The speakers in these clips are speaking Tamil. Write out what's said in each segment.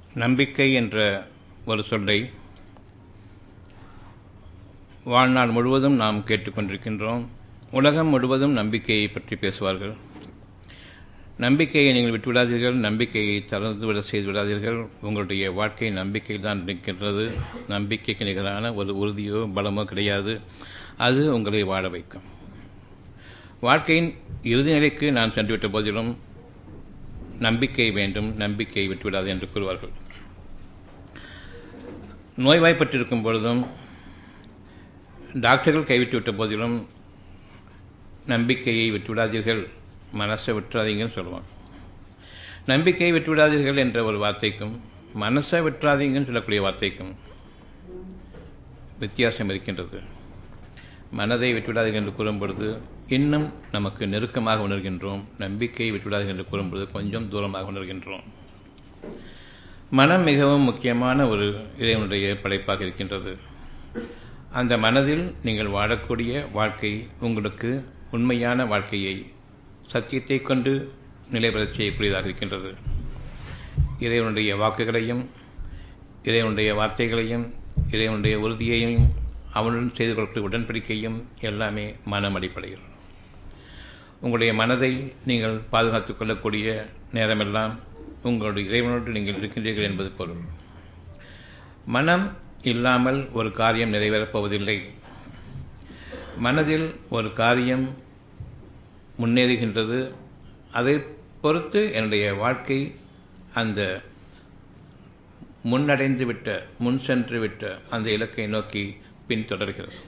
நம்பிக்கை என்ற ஒரு சொல்லை வாழ்நாள் முழுவதும் நாம் கேட்டுக்கொண்டிருக்கின்றோம் உலகம் முழுவதும் நம்பிக்கையை பற்றி பேசுவார்கள் நம்பிக்கையை நீங்கள் விட்டுவிடாதீர்கள் நம்பிக்கையை திறந்துவிட செய்து விடாதீர்கள் உங்களுடைய வாழ்க்கை நம்பிக்கையில் தான் நிற்கின்றது நம்பிக்கைக்கு நிகரான ஒரு உறுதியோ பலமோ கிடையாது அது உங்களை வாழ வைக்கும் வாழ்க்கையின் இறுதி நிலைக்கு நான் சென்றுவிட்ட போதிலும் நம்பிக்கை வேண்டும் நம்பிக்கையை விட்டுவிடாது என்று கூறுவார்கள் நோய்வாய்ப்பட்டிருக்கும் பொழுதும் டாக்டர்கள் கைவிட்டு விட்ட போதிலும் நம்பிக்கையை விட்டுவிடாதீர்கள் மனசை விட்டுறாதீங்கன்னு சொல்லுவாங்க நம்பிக்கையை விட்டுவிடாதீர்கள் என்ற ஒரு வார்த்தைக்கும் மனசை விட்டுறாதீங்கன்னு சொல்லக்கூடிய வார்த்தைக்கும் வித்தியாசம் இருக்கின்றது மனதை விட்டுவிடாதீர்கள் என்று கூறும் பொழுது இன்னும் நமக்கு நெருக்கமாக உணர்கின்றோம் நம்பிக்கையை விட்டுவிடாதீர்கள் என்று கூறும் பொழுது கொஞ்சம் தூரமாக உணர்கின்றோம் மனம் மிகவும் முக்கியமான ஒரு இறைவனுடைய படைப்பாக இருக்கின்றது அந்த மனதில் நீங்கள் வாழக்கூடிய வாழ்க்கை உங்களுக்கு உண்மையான வாழ்க்கையை சத்தியத்தை கொண்டு நிலைபெறச் செய்யக்கூடியதாக இருக்கின்றது இறைவனுடைய வாக்குகளையும் இறைவனுடைய வார்த்தைகளையும் இறைவனுடைய உறுதியையும் அவனுடன் செய்து கொள்ளக்கூடிய உடன்படிக்கையும் எல்லாமே மனம் அடிப்படையில் உங்களுடைய மனதை நீங்கள் பாதுகாத்துக் கொள்ளக்கூடிய நேரமெல்லாம் உங்களுடைய இறைவனோடு நீங்கள் இருக்கின்றீர்கள் என்பது பொருள் மனம் இல்லாமல் ஒரு காரியம் நிறைவேறப் போவதில்லை மனதில் ஒரு காரியம் முன்னேறுகின்றது அதை பொறுத்து என்னுடைய வாழ்க்கை அந்த முன்னடைந்து விட்ட முன் சென்று விட்ட அந்த இலக்கை நோக்கி பின்தொடர்கிறது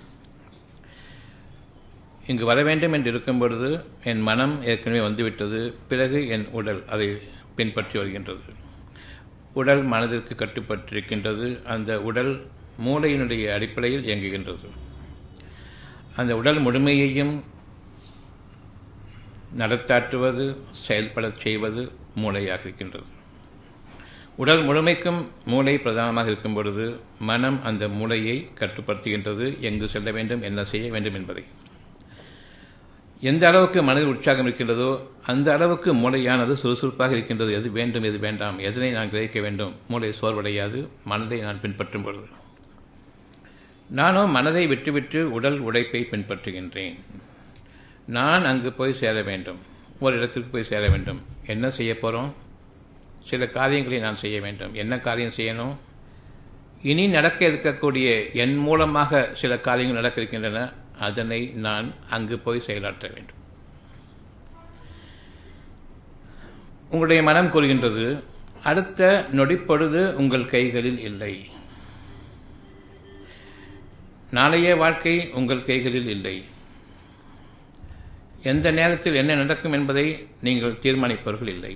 இங்கு வர வேண்டும் என்று இருக்கும் பொழுது என் மனம் ஏற்கனவே வந்துவிட்டது பிறகு என் உடல் அதை பின்பற்றி வருகின்றது உடல் மனதிற்கு கட்டுப்பட்டிருக்கின்றது அந்த உடல் மூளையினுடைய அடிப்படையில் இயங்குகின்றது அந்த உடல் முழுமையையும் நடத்தாற்றுவது செயல்படச் செய்வது மூளையாக இருக்கின்றது உடல் முழுமைக்கும் மூளை பிரதானமாக இருக்கும் பொழுது மனம் அந்த மூளையை கட்டுப்படுத்துகின்றது எங்கு செல்ல வேண்டும் என்ன செய்ய வேண்டும் என்பதை எந்த அளவுக்கு மனதில் உற்சாகம் இருக்கின்றதோ அந்த அளவுக்கு மூளையானது சுறுசுறுப்பாக இருக்கின்றது எது வேண்டும் எது வேண்டாம் எதனை நான் கிரகிக்க வேண்டும் மூளை சோர்வடையாது மனதை நான் பின்பற்றும் பொழுது நானோ மனதை விட்டுவிட்டு உடல் உழைப்பை பின்பற்றுகின்றேன் நான் அங்கு போய் சேர வேண்டும் ஒரு இடத்துக்கு போய் சேர வேண்டும் என்ன செய்ய போகிறோம் சில காரியங்களை நான் செய்ய வேண்டும் என்ன காரியம் செய்யணும் இனி நடக்க இருக்கக்கூடிய என் மூலமாக சில காரியங்கள் நடக்க இருக்கின்றன அதனை நான் அங்கு போய் செயலாற்ற வேண்டும் உங்களுடைய மனம் கூறுகின்றது அடுத்த நொடிப்பொழுது உங்கள் கைகளில் இல்லை நாளைய வாழ்க்கை உங்கள் கைகளில் இல்லை எந்த நேரத்தில் என்ன நடக்கும் என்பதை நீங்கள் தீர்மானிப்பவர்கள் இல்லை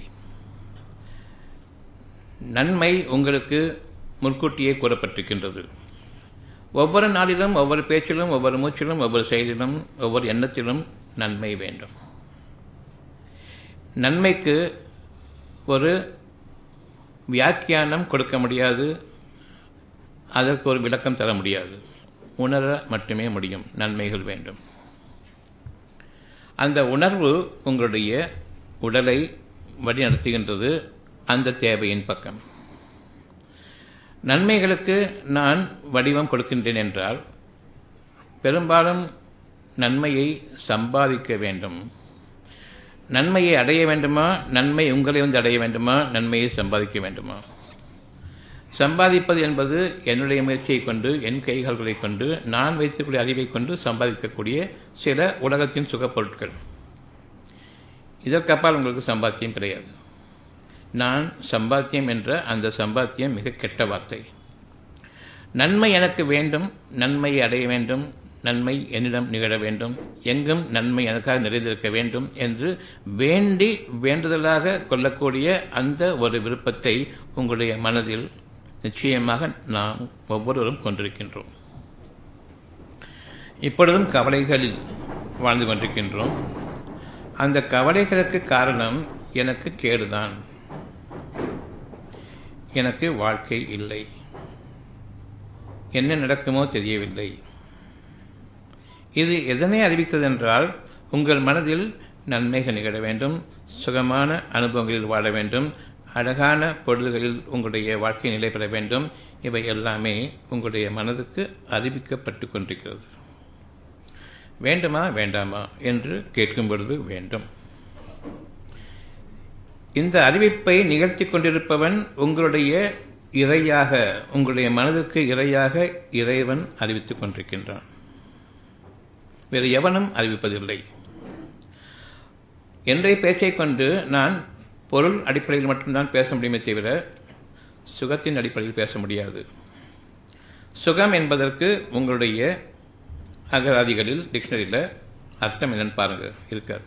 நன்மை உங்களுக்கு முன்கூட்டியே கூறப்பட்டிருக்கின்றது ஒவ்வொரு நாளிலும் ஒவ்வொரு பேச்சிலும் ஒவ்வொரு மூச்சிலும் ஒவ்வொரு செயலிலும் ஒவ்வொரு எண்ணத்திலும் நன்மை வேண்டும் நன்மைக்கு ஒரு வியாக்கியானம் கொடுக்க முடியாது அதற்கு ஒரு விளக்கம் தர முடியாது உணர மட்டுமே முடியும் நன்மைகள் வேண்டும் அந்த உணர்வு உங்களுடைய உடலை வழிநடத்துகின்றது அந்த தேவையின் பக்கம் நன்மைகளுக்கு நான் வடிவம் கொடுக்கின்றேன் என்றால் பெரும்பாலும் நன்மையை சம்பாதிக்க வேண்டும் நன்மையை அடைய வேண்டுமா நன்மை உங்களை வந்து அடைய வேண்டுமா நன்மையை சம்பாதிக்க வேண்டுமா சம்பாதிப்பது என்பது என்னுடைய முயற்சியை கொண்டு என் கைகால்களை கொண்டு நான் வைத்திருக்கக்கூடிய அறிவை கொண்டு சம்பாதிக்கக்கூடிய சில உலகத்தின் சுகப்பொருட்கள் இதற்கப்பால் உங்களுக்கு சம்பாத்தியம் கிடையாது நான் சம்பாத்தியம் என்ற அந்த சம்பாத்தியம் மிக கெட்ட வார்த்தை நன்மை எனக்கு வேண்டும் நன்மையை அடைய வேண்டும் நன்மை என்னிடம் நிகழ வேண்டும் எங்கும் நன்மை எனக்காக நிறைந்திருக்க வேண்டும் என்று வேண்டி வேண்டுதலாக கொள்ளக்கூடிய அந்த ஒரு விருப்பத்தை உங்களுடைய மனதில் நிச்சயமாக நாம் ஒவ்வொருவரும் கொண்டிருக்கின்றோம் இப்பொழுதும் கவலைகளில் வாழ்ந்து கொண்டிருக்கின்றோம் அந்த கவலைகளுக்கு காரணம் எனக்கு கேடுதான் எனக்கு வாழ்க்கை இல்லை என்ன நடக்குமோ தெரியவில்லை இது எதனை அறிவிக்கிறது என்றால் உங்கள் மனதில் நன்மைகள் நிகழ வேண்டும் சுகமான அனுபவங்களில் வாழ வேண்டும் அழகான பொழுதுகளில் உங்களுடைய வாழ்க்கை நிலை பெற வேண்டும் இவை எல்லாமே உங்களுடைய மனதுக்கு அறிவிக்கப்பட்டு கொண்டிருக்கிறது வேண்டுமா வேண்டாமா என்று கேட்கும் பொழுது வேண்டும் இந்த அறிவிப்பை நிகழ்த்தி கொண்டிருப்பவன் உங்களுடைய இறையாக உங்களுடைய மனதுக்கு இறையாக இறைவன் அறிவித்துக் கொண்டிருக்கின்றான் வேறு எவனும் அறிவிப்பதில்லை என்றைய பேச்சை கொண்டு நான் பொருள் அடிப்படையில் மட்டும்தான் பேச முடியுமே தவிர சுகத்தின் அடிப்படையில் பேச முடியாது சுகம் என்பதற்கு உங்களுடைய அகராதிகளில் டிக்ஷனரியில் அர்த்தம் என்னன்னு பாருங்க இருக்காது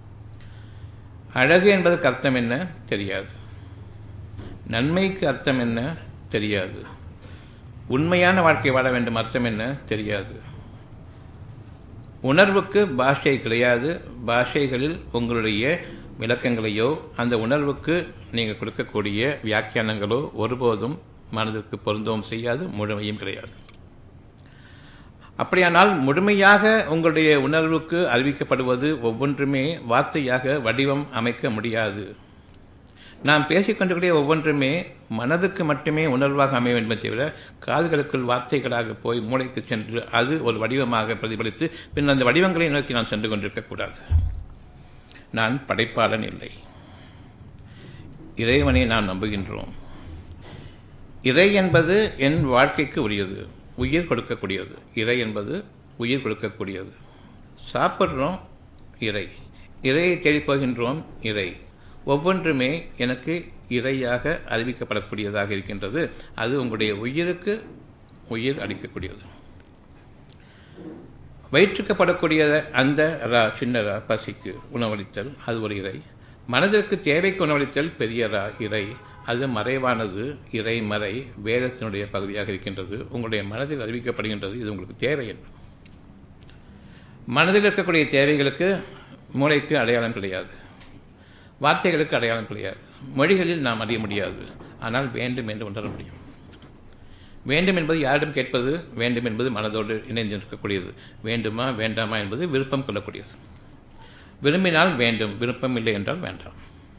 அழகு என்பதற்கு அர்த்தம் என்ன தெரியாது நன்மைக்கு அர்த்தம் என்ன தெரியாது உண்மையான வாழ்க்கை வாழ வேண்டும் அர்த்தம் என்ன தெரியாது உணர்வுக்கு பாஷை கிடையாது பாஷைகளில் உங்களுடைய விளக்கங்களையோ அந்த உணர்வுக்கு நீங்கள் கொடுக்கக்கூடிய வியாக்கியானங்களோ ஒருபோதும் மனதிற்கு பொருந்தவும் செய்யாது முழுமையும் கிடையாது அப்படியானால் முழுமையாக உங்களுடைய உணர்வுக்கு அறிவிக்கப்படுவது ஒவ்வொன்றுமே வார்த்தையாக வடிவம் அமைக்க முடியாது நாம் பேசிக்கொண்டிருக்கிற ஒவ்வொன்றுமே மனதுக்கு மட்டுமே உணர்வாக அமைய வேண்டும் தவிர காதுகளுக்குள் வார்த்தைகளாக போய் மூளைக்கு சென்று அது ஒரு வடிவமாக பிரதிபலித்து பின் அந்த வடிவங்களை நோக்கி நான் சென்று கொண்டிருக்கக்கூடாது நான் படைப்பாளன் இல்லை இறைவனை நாம் நம்புகின்றோம் இறை என்பது என் வாழ்க்கைக்கு உரியது உயிர் கொடுக்கக்கூடியது இறை என்பது உயிர் கொடுக்கக்கூடியது சாப்பிட்றோம் இறை இறையை தேடிப் போகின்றோம் இறை ஒவ்வொன்றுமே எனக்கு இறையாக அறிவிக்கப்படக்கூடியதாக இருக்கின்றது அது உங்களுடைய உயிருக்கு உயிர் அளிக்கக்கூடியது வயிற்றுக்கப்படக்கூடிய அந்த ரா சின்ன ரா பசிக்கு உணவளித்தல் அது ஒரு இறை மனதிற்கு தேவைக்கு உணவளித்தல் பெரிய ரா இறை அது மறைவானது இறை மறை வேதத்தினுடைய பகுதியாக இருக்கின்றது உங்களுடைய மனதில் அறிவிக்கப்படுகின்றது இது உங்களுக்கு தேவை என்று மனதில் இருக்கக்கூடிய தேவைகளுக்கு மூளைக்கு அடையாளம் கிடையாது வார்த்தைகளுக்கு அடையாளம் கிடையாது மொழிகளில் நாம் அறிய முடியாது ஆனால் வேண்டும் என்று உணர முடியும் வேண்டும் என்பது யாரிடம் கேட்பது வேண்டும் என்பது மனதோடு இணைந்து இருக்கக்கூடியது வேண்டுமா வேண்டாமா என்பது விருப்பம் கொள்ளக்கூடியது விரும்பினால் வேண்டும் விருப்பம் இல்லை என்றால் வேண்டாம்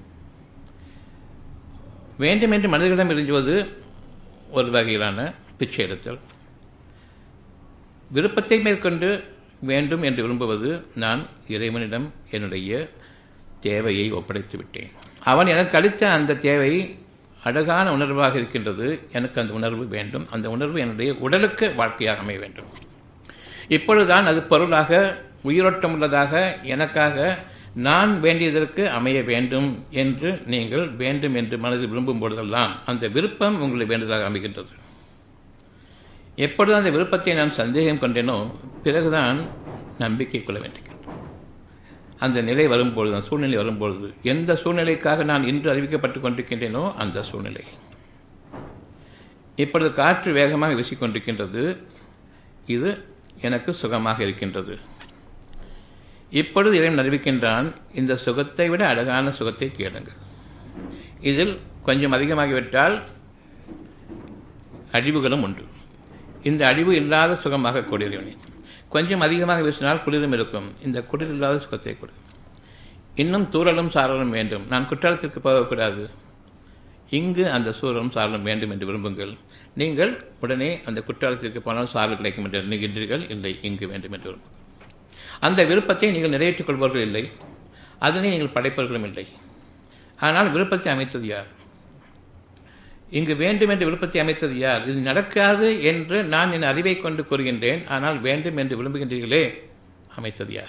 வேண்டும் என்று மனிதர்களிடம் இறைஞ்சுவது ஒரு வகையிலான பிச்சை எடுத்தல் விருப்பத்தை மேற்கொண்டு வேண்டும் என்று விரும்புவது நான் இறைவனிடம் என்னுடைய தேவையை ஒப்படைத்து விட்டேன் அவன் எனக்கு அளித்த அந்த தேவை அழகான உணர்வாக இருக்கின்றது எனக்கு அந்த உணர்வு வேண்டும் அந்த உணர்வு என்னுடைய உடலுக்கு வாழ்க்கையாக அமைய வேண்டும் இப்பொழுதுதான் அது பொருளாக உயிரோட்டம் உள்ளதாக எனக்காக நான் வேண்டியதற்கு அமைய வேண்டும் என்று நீங்கள் வேண்டும் என்று மனதில் விரும்பும் பொழுதெல்லாம் அந்த விருப்பம் உங்களை வேண்டுதலாக அமைகின்றது எப்பொழுது அந்த விருப்பத்தை நான் சந்தேகம் கொண்டேனோ பிறகுதான் நம்பிக்கை கொள்ள வேண்டியிருக்கின்றேன் அந்த நிலை வரும்பொழுது அந்த சூழ்நிலை வரும்பொழுது எந்த சூழ்நிலைக்காக நான் இன்று அறிவிக்கப்பட்டு கொண்டிருக்கின்றேனோ அந்த சூழ்நிலை இப்பொழுது காற்று வேகமாக வீசிக்கொண்டிருக்கின்றது இது எனக்கு சுகமாக இருக்கின்றது இப்பொழுது இறைவன் அறிவிக்கின்றான் இந்த சுகத்தை விட அழகான சுகத்தை கேளுங்கள் இதில் கொஞ்சம் அதிகமாகிவிட்டால் அழிவுகளும் உண்டு இந்த அழிவு இல்லாத சுகமாக கூடியவனே கொஞ்சம் அதிகமாக வீசினால் குளிரும் இருக்கும் இந்த குளிர் இல்லாத சுகத்தை கொடு இன்னும் தூரலும் சாரலும் வேண்டும் நான் குற்றாலத்திற்கு போகக்கூடாது இங்கு அந்த சூழலும் சாரலும் வேண்டும் என்று விரும்புங்கள் நீங்கள் உடனே அந்த குற்றாலத்திற்கு போனால் சாரல் கிடைக்கும் என்று எண்ணுகின்றீர்கள் இல்லை இங்கு வேண்டும் என்று விரும்புங்கள் அந்த விருப்பத்தை நீங்கள் நிறைவேற்றிக் கொள்பவர்கள் இல்லை அதனை நீங்கள் படைப்பவர்களும் இல்லை ஆனால் விருப்பத்தை அமைத்தது யார் இங்கு வேண்டும் என்று விருப்பத்தை அமைத்தது யார் இது நடக்காது என்று நான் என் அறிவை கொண்டு கூறுகின்றேன் ஆனால் வேண்டும் என்று விரும்புகின்றீர்களே அமைத்தது யார்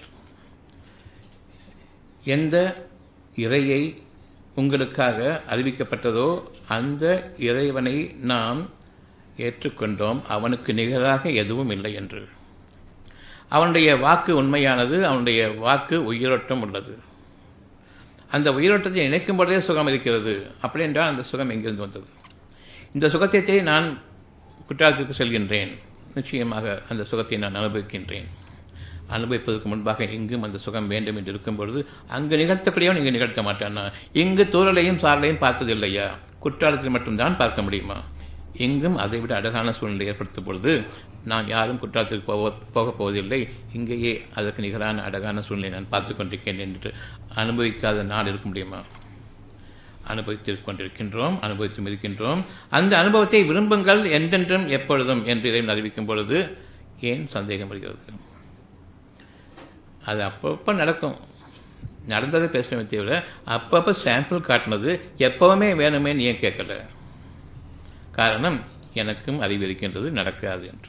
எந்த இறையை உங்களுக்காக அறிவிக்கப்பட்டதோ அந்த இறைவனை நாம் ஏற்றுக்கொண்டோம் அவனுக்கு நிகராக எதுவும் இல்லை என்று அவனுடைய வாக்கு உண்மையானது அவனுடைய வாக்கு உயிரோட்டம் உள்ளது அந்த உயிரோட்டத்தை நினைக்கும் பொழுதே சுகம் இருக்கிறது அப்படி என்றால் அந்த சுகம் எங்கிருந்து வந்தது இந்த சுகத்தை நான் குற்றாலத்திற்கு செல்கின்றேன் நிச்சயமாக அந்த சுகத்தை நான் அனுபவிக்கின்றேன் அனுபவிப்பதற்கு முன்பாக எங்கும் அந்த சுகம் வேண்டும் என்று இருக்கும் பொழுது அங்கு நிகழ்த்தக்கூடியவன் இங்கு நிகழ்த்த மாட்டானா இங்கு தூரலையும் சாரலையும் பார்த்தது இல்லையா குற்றாலத்தில் மட்டும்தான் பார்க்க முடியுமா எங்கும் அதை விட அழகான சூழ்நிலை ஏற்படுத்தும் பொழுது நான் யாரும் குற்றாலத்திற்கு போக போகப் போவதில்லை இங்கேயே அதற்கு நிகரான அழகான சூழ்நிலை நான் பார்த்து கொண்டிருக்கேன் என்று அனுபவிக்காத நாள் இருக்க முடியுமா அனுபவித்துக் கொண்டிருக்கின்றோம் அனுபவித்தும் இருக்கின்றோம் அந்த அனுபவத்தை விரும்புங்கள் என்றென்றும் எப்பொழுதும் என்று இறைவன் அறிவிக்கும் பொழுது ஏன் சந்தேகம் வருகிறது அது அப்பப்போ நடக்கும் நடந்ததை பேசுகிறமே தவிர அப்பப்போ சாம்பிள் காட்டினது எப்போவுமே வேணுமே நீ ஏன் கேட்கல காரணம் எனக்கும் அறிவு இருக்கின்றது நடக்காது என்று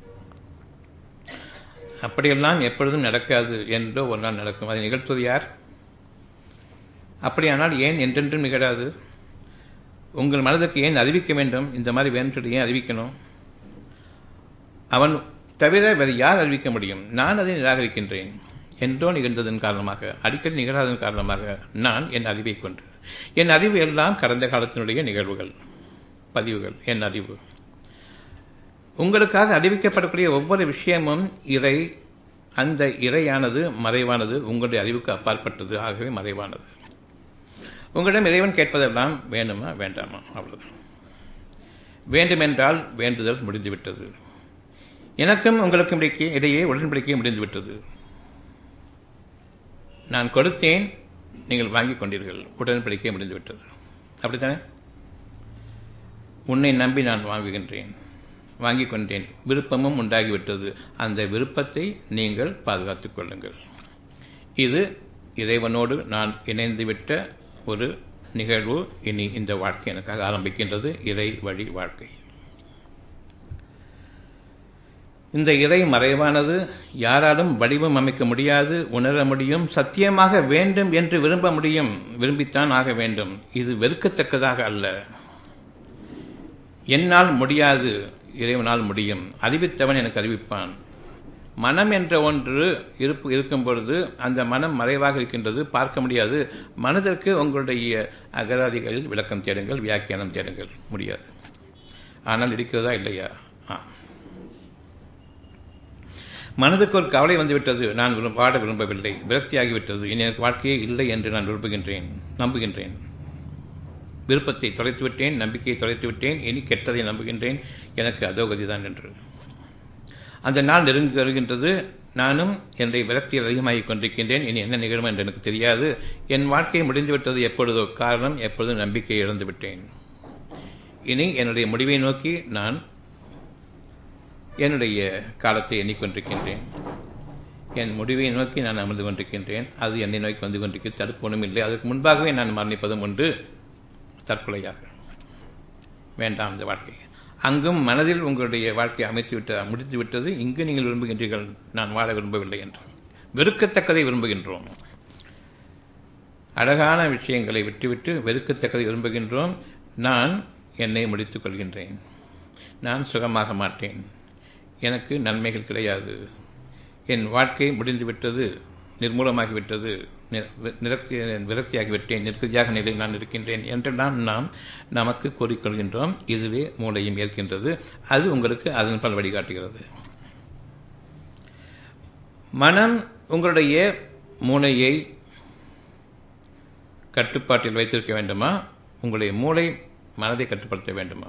அப்படியெல்லாம் எப்பொழுதும் நடக்காது என்றோ ஒரு நாள் நடக்கும் அதை நிகழ்த்துவது யார் அப்படியானால் ஏன் என்றென்றும் நிகழாது உங்கள் மனதுக்கு ஏன் அறிவிக்க வேண்டும் இந்த மாதிரி வேண்டும் ஏன் அறிவிக்கணும் அவன் தவிர வேறு யார் அறிவிக்க முடியும் நான் அதை நிராகரிக்கின்றேன் என்றோ நிகழ்ந்ததன் காரணமாக அடிக்கடி நிகழாததன் காரணமாக நான் என் அறிவை கொண்டு என் அறிவு எல்லாம் கடந்த காலத்தினுடைய நிகழ்வுகள் பதிவுகள் என் அறிவு உங்களுக்காக அறிவிக்கப்படக்கூடிய ஒவ்வொரு விஷயமும் இறை அந்த இறையானது மறைவானது உங்களுடைய அறிவுக்கு அப்பாற்பட்டது ஆகவே மறைவானது உங்களிடம் இறைவன் கேட்பதெல்லாம் வேண்டுமா வேண்டாமா அவ்வளவுதான் வேண்டுமென்றால் வேண்டுதல் முடிந்துவிட்டது எனக்கும் உங்களுக்கும் இடையே இடையே உடன்படிக்கை முடிந்துவிட்டது நான் கொடுத்தேன் நீங்கள் வாங்கிக் கொண்டீர்கள் உடன்படிக்கை முடிந்துவிட்டது அப்படித்தானே உன்னை நம்பி நான் வாங்குகின்றேன் வாங்கிக் கொண்டேன் விருப்பமும் உண்டாகிவிட்டது அந்த விருப்பத்தை நீங்கள் பாதுகாத்துக் கொள்ளுங்கள் இது இறைவனோடு நான் இணைந்துவிட்ட ஒரு நிகழ்வு இனி இந்த வாழ்க்கை எனக்காக ஆரம்பிக்கின்றது இறை வழி வாழ்க்கை இந்த இறை மறைவானது யாராலும் வடிவம் அமைக்க முடியாது உணர முடியும் சத்தியமாக வேண்டும் என்று விரும்ப முடியும் விரும்பித்தான் ஆக வேண்டும் இது வெறுக்கத்தக்கதாக அல்ல என்னால் முடியாது இறைவனால் முடியும் அறிவித்தவன் எனக்கு அறிவிப்பான் மனம் என்ற ஒன்று இருப்பு இருக்கும் பொழுது அந்த மனம் மறைவாக இருக்கின்றது பார்க்க முடியாது மனதிற்கு உங்களுடைய அகராதிகளில் விளக்கம் தேடுங்கள் வியாக்கியானம் தேடுங்கள் முடியாது ஆனால் இருக்கிறதா இல்லையா ஆ மனதுக்கு ஒரு கவலை வந்துவிட்டது நான் விரும் வாட விரும்பவில்லை விரக்தியாகிவிட்டது இனி எனக்கு வாழ்க்கையே இல்லை என்று நான் விரும்புகின்றேன் நம்புகின்றேன் விருப்பத்தை தொலைத்து விட்டேன் நம்பிக்கையை தொலைத்து விட்டேன் இனி கெட்டதை நம்புகின்றேன் எனக்கு அதோகதிதான் என்று அந்த நாள் நெருங்கி வருகின்றது நானும் என்னுடைய விரக்தியில் அதிகமாகிக் கொண்டிருக்கின்றேன் இனி என்ன நிகழும் என்று எனக்கு தெரியாது என் வாழ்க்கை முடிந்துவிட்டது எப்பொழுதோ காரணம் எப்பொழுதும் நம்பிக்கையை இழந்து விட்டேன் இனி என்னுடைய முடிவை நோக்கி நான் என்னுடைய காலத்தை எண்ணிக்கொண்டிருக்கின்றேன் என் முடிவை நோக்கி நான் அமர்ந்து கொண்டிருக்கின்றேன் அது என்னை நோக்கி வந்து கொண்டிருக்கிறது தடுப்பொன்றும் இல்லை அதற்கு முன்பாகவே நான் மரணிப்பதும் உண்டு தற்கொலையாக வேண்டாம் இந்த வாழ்க்கை அங்கும் மனதில் உங்களுடைய வாழ்க்கையை அமைத்து விட்ட முடித்து விட்டது இங்கு நீங்கள் விரும்புகின்றீர்கள் நான் வாழ விரும்பவில்லை என்று வெறுக்கத்தக்கதை விரும்புகின்றோம் அழகான விஷயங்களை விட்டுவிட்டு வெறுக்கத்தக்கதை விரும்புகின்றோம் நான் என்னை முடித்துக் கொள்கின்றேன் நான் சுகமாக மாட்டேன் எனக்கு நன்மைகள் கிடையாது என் வாழ்க்கை முடிந்துவிட்டது நிர்மூலமாகிவிட்டது நிறக்தி விரக்தியாகிவிட்டேன் நிற்கதியாக நிலையில் நான் இருக்கின்றேன் என்றெல்லாம் நாம் நமக்கு கூறிக்கொள்கின்றோம் இதுவே மூளையும் ஏற்கின்றது அது உங்களுக்கு அதன் பல வழிகாட்டுகிறது மனம் உங்களுடைய மூளையை கட்டுப்பாட்டில் வைத்திருக்க வேண்டுமா உங்களுடைய மூளை மனதை கட்டுப்படுத்த வேண்டுமா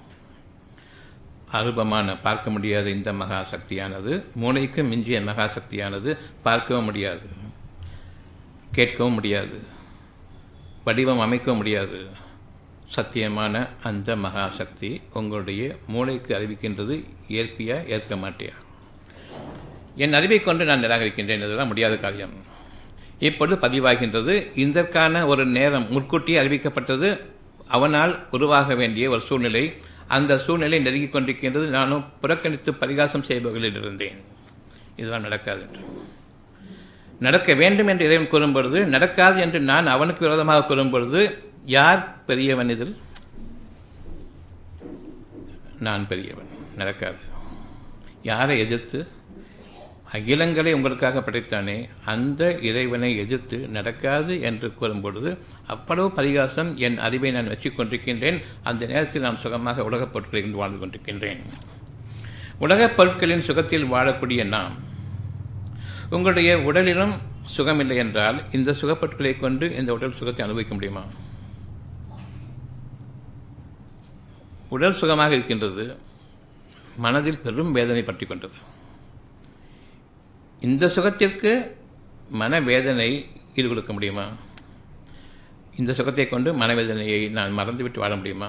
அருபமான பார்க்க முடியாத இந்த மகா சக்தியானது மூளைக்கு மிஞ்சிய மகா சக்தியானது பார்க்கவும் முடியாது கேட்கவும் முடியாது வடிவம் அமைக்கவும் முடியாது சத்தியமான அந்த மகா சக்தி உங்களுடைய மூளைக்கு அறிவிக்கின்றது ஏற்பியா ஏற்க மாட்டியா என் அறிவை கொண்டு நான் நிராகரிக்கின்றேன் இதெல்லாம் முடியாத காரியம் இப்பொழுது பதிவாகின்றது இதற்கான ஒரு நேரம் முற்கூட்டியே அறிவிக்கப்பட்டது அவனால் உருவாக வேண்டிய ஒரு சூழ்நிலை அந்த சூழ்நிலை நெருங்கிக் கொண்டிருக்கின்றது நானும் புறக்கணித்து பரிகாசம் செய்பவர்களில் இருந்தேன் இதெல்லாம் நடக்காது என்று நடக்க வேண்டும் என்று இறைவன் கூறும் பொழுது நடக்காது என்று நான் அவனுக்கு விரோதமாக கூறும் பொழுது யார் பெரியவன் இதில் நான் பெரியவன் நடக்காது யாரை எதிர்த்து அகிலங்களை உங்களுக்காக படைத்தானே அந்த இறைவனை எதிர்த்து நடக்காது என்று கூறும் பொழுது அவ்வளவு பரிகாசம் என் அறிவை நான் வச்சுக் கொண்டிருக்கின்றேன் அந்த நேரத்தில் நான் சுகமாக உலகப் பொருட்களில் வாழ்ந்து கொண்டிருக்கின்றேன் உலகப் பொருட்களின் சுகத்தில் வாழக்கூடிய நாம் உங்களுடைய உடலிலும் சுகமில்லை என்றால் இந்த சுகப்பொருட்களை கொண்டு இந்த உடல் சுகத்தை அனுபவிக்க முடியுமா உடல் சுகமாக இருக்கின்றது மனதில் பெரும் வேதனை பற்றி கொண்டது இந்த சுகத்திற்கு மனவேதனை ஈடு கொடுக்க முடியுமா இந்த சுகத்தை கொண்டு மனவேதனையை நான் மறந்துவிட்டு வாழ முடியுமா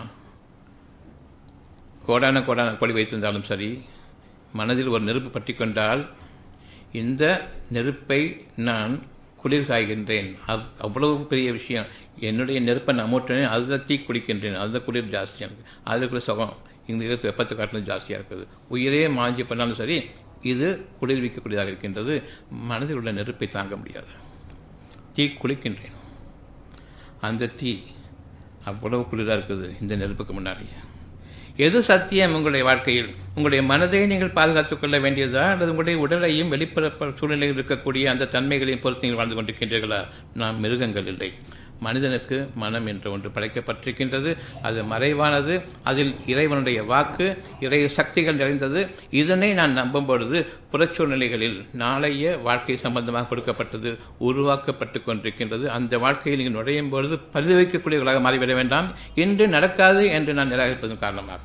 கோடான கோடான கோடி வைத்திருந்தாலும் சரி மனதில் ஒரு நெருப்பு பற்றி கொண்டால் இந்த நெருப்பை நான் குளிர் காய்கின்றேன் அது அவ்வளவு பெரிய விஷயம் என்னுடைய நெருப்பை நான் மூட்டினேன் அதில் தீ குடிக்கின்றேன் அதில் குளிர் ஜாஸ்தியாக இருக்குது அதில் கூட சுகம் இந்த இடத்து வெப்பத்தை காட்டிலும் ஜாஸ்தியாக இருக்குது உயிரே மாஞ்சி பண்ணாலும் சரி இது குளிர்விக்கக்கூடியதாக இருக்கின்றது மனதில் உள்ள நெருப்பை தாங்க முடியாது தீ குளிக்கின்றேன் அந்த தீ அவ்வளவு குளிராக இருக்குது இந்த நெருப்புக்கு முன்னாடி எது சத்தியம் உங்களுடைய வாழ்க்கையில் உங்களுடைய மனதை நீங்கள் பாதுகாத்துக் கொள்ள வேண்டியதா அல்லது உங்களுடைய உடலையும் வெளிப்புற சூழ்நிலையில் இருக்கக்கூடிய அந்த தன்மைகளையும் பொறுத்து நீங்கள் வாழ்ந்து கொண்டிருக்கின்றீர்களா நாம் மிருகங்கள் இல்லை மனிதனுக்கு மனம் என்று ஒன்று படைக்கப்பட்டிருக்கின்றது அது மறைவானது அதில் இறைவனுடைய வாக்கு இறை சக்திகள் நிறைந்தது இதனை நான் நம்பும் பொழுது புறச்சூழ்நிலைகளில் நாளைய வாழ்க்கை சம்பந்தமாக கொடுக்கப்பட்டது உருவாக்கப்பட்டு கொண்டிருக்கின்றது அந்த வாழ்க்கையில் நீங்கள் நுழையும் பொழுது பரிதவிக்கக்கூடியவர்களாக மாறிவிட வேண்டாம் இன்று நடக்காது என்று நான் நிராகரிப்பதன் காரணமாக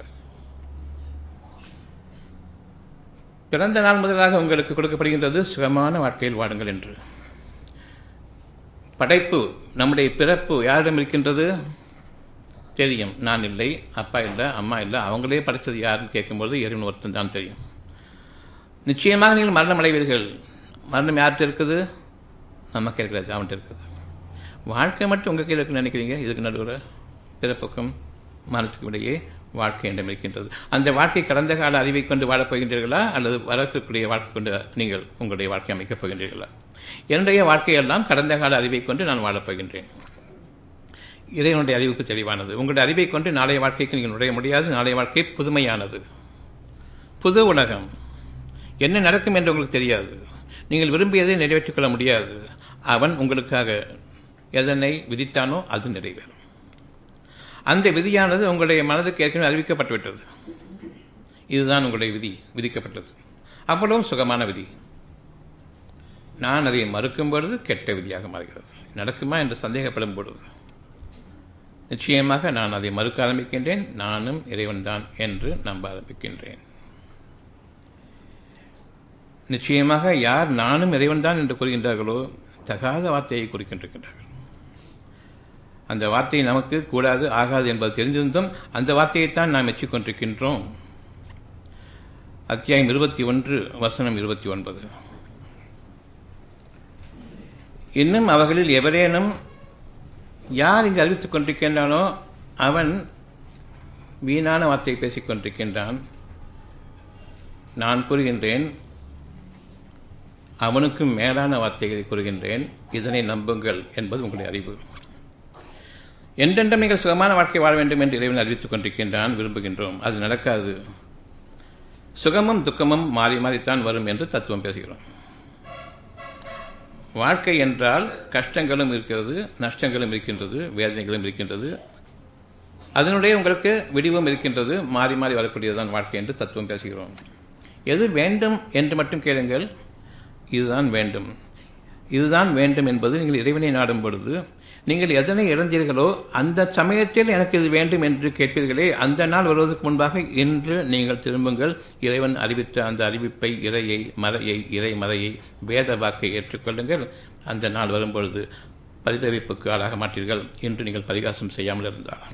பிறந்த நாள் முதலாக உங்களுக்கு கொடுக்கப்படுகின்றது சுகமான வாழ்க்கையில் வாடுங்கள் என்று படைப்பு நம்முடைய பிறப்பு யாரிடம் இருக்கின்றது தெரியும் நான் இல்லை அப்பா இல்லை அம்மா இல்லை அவங்களே படைத்தது யாருன்னு கேட்கும்போது இறைவன் ஒருத்தன் தான் தெரியும் நிச்சயமாக நீங்கள் மரணம் அடைவீர்கள் மரணம் யார்கிட்ட இருக்குது நமக்கு இருக்கிறது அவன்கிட்ட இருக்குது வாழ்க்கை மட்டும் உங்கள் கையில் இருக்குன்னு நினைக்கிறீங்க இதுக்கு நடுவில் பிறப்புக்கும் மரணத்துக்கும் இடையே வாழ்க்கை என்றும் இருக்கின்றது அந்த வாழ்க்கை கடந்த கால அறிவை கொண்டு வாழப் போகின்றீர்களா அல்லது வரக்கூடிய வாழ்க்கை கொண்டு நீங்கள் உங்களுடைய வாழ்க்கை அமைக்கப் போகின்றீர்களா என்னுடைய வாழ்க்கையெல்லாம் கடந்த கால அறிவை கொண்டு நான் வாழப் போகின்றேன் இறைவனுடைய அறிவுக்கு தெளிவானது உங்களுடைய அறிவை கொண்டு நாளைய வாழ்க்கைக்கு நீங்கள் நுழைய முடியாது நாளைய வாழ்க்கை புதுமையானது புது உலகம் என்ன நடக்கும் என்று உங்களுக்கு தெரியாது நீங்கள் விரும்பியதை நிறைவேற்றிக் கொள்ள முடியாது அவன் உங்களுக்காக எதனை விதித்தானோ அது நிறைவேறும் அந்த விதியானது உங்களுடைய மனதுக்கு ஏற்கனவே அறிவிக்கப்பட்டுவிட்டது இதுதான் உங்களுடைய விதி விதிக்கப்பட்டது அவ்வளவும் சுகமான விதி நான் அதை மறுக்கும் பொழுது கெட்ட விதியாக மாறுகிறது நடக்குமா என்று சந்தேகப்படும் பொழுது நிச்சயமாக நான் அதை மறுக்க ஆரம்பிக்கின்றேன் நானும் இறைவன்தான் என்று நம்ப ஆரம்பிக்கின்றேன் நிச்சயமாக யார் நானும் இறைவன்தான் என்று கூறுகின்றார்களோ தகாத வார்த்தையை குறிக்கின்றிருக்கின்றார்கள் அந்த வார்த்தை நமக்கு கூடாது ஆகாது என்பது தெரிந்திருந்தும் அந்த வார்த்தையைத்தான் நாம் மெச்சிக்கொண்டிருக்கின்றோம் அத்தியாயம் இருபத்தி ஒன்று வசனம் இருபத்தி ஒன்பது இன்னும் அவர்களில் எவரேனும் யார் இங்கு அறிவித்துக் கொண்டிருக்கின்றானோ அவன் வீணான வார்த்தையை பேசிக் கொண்டிருக்கின்றான் நான் கூறுகின்றேன் அவனுக்கும் மேலான வார்த்தைகளை கூறுகின்றேன் இதனை நம்புங்கள் என்பது உங்களுடைய அறிவு என்றென்றும் நீங்கள் சுகமான வாழ்க்கை வாழ வேண்டும் என்று இறைவன் அறிவித்துக் கொண்டிருக்கின்றான் விரும்புகின்றோம் அது நடக்காது சுகமும் துக்கமும் மாறி மாறித்தான் வரும் என்று தத்துவம் பேசுகிறோம் வாழ்க்கை என்றால் கஷ்டங்களும் இருக்கிறது நஷ்டங்களும் இருக்கின்றது வேதனைகளும் இருக்கின்றது அதனுடைய உங்களுக்கு விடிவும் இருக்கின்றது மாறி மாறி வரக்கூடியதுதான் வாழ்க்கை என்று தத்துவம் பேசுகிறோம் எது வேண்டும் என்று மட்டும் கேளுங்கள் இதுதான் வேண்டும் இதுதான் வேண்டும் என்பது நீங்கள் இறைவனை நாடும் பொழுது நீங்கள் எதனை இழந்தீர்களோ அந்த சமயத்தில் எனக்கு இது வேண்டும் என்று கேட்பீர்களே அந்த நாள் வருவதற்கு முன்பாக இன்று நீங்கள் திரும்புங்கள் இறைவன் அறிவித்த அந்த அறிவிப்பை இறையை மறையை இறை மறையை வேத வாக்கை ஏற்றுக்கொள்ளுங்கள் அந்த நாள் வரும்பொழுது பரிதவிப்புக்கு ஆளாக மாட்டீர்கள் இன்று நீங்கள் பரிகாசம் செய்யாமல் இருந்தால்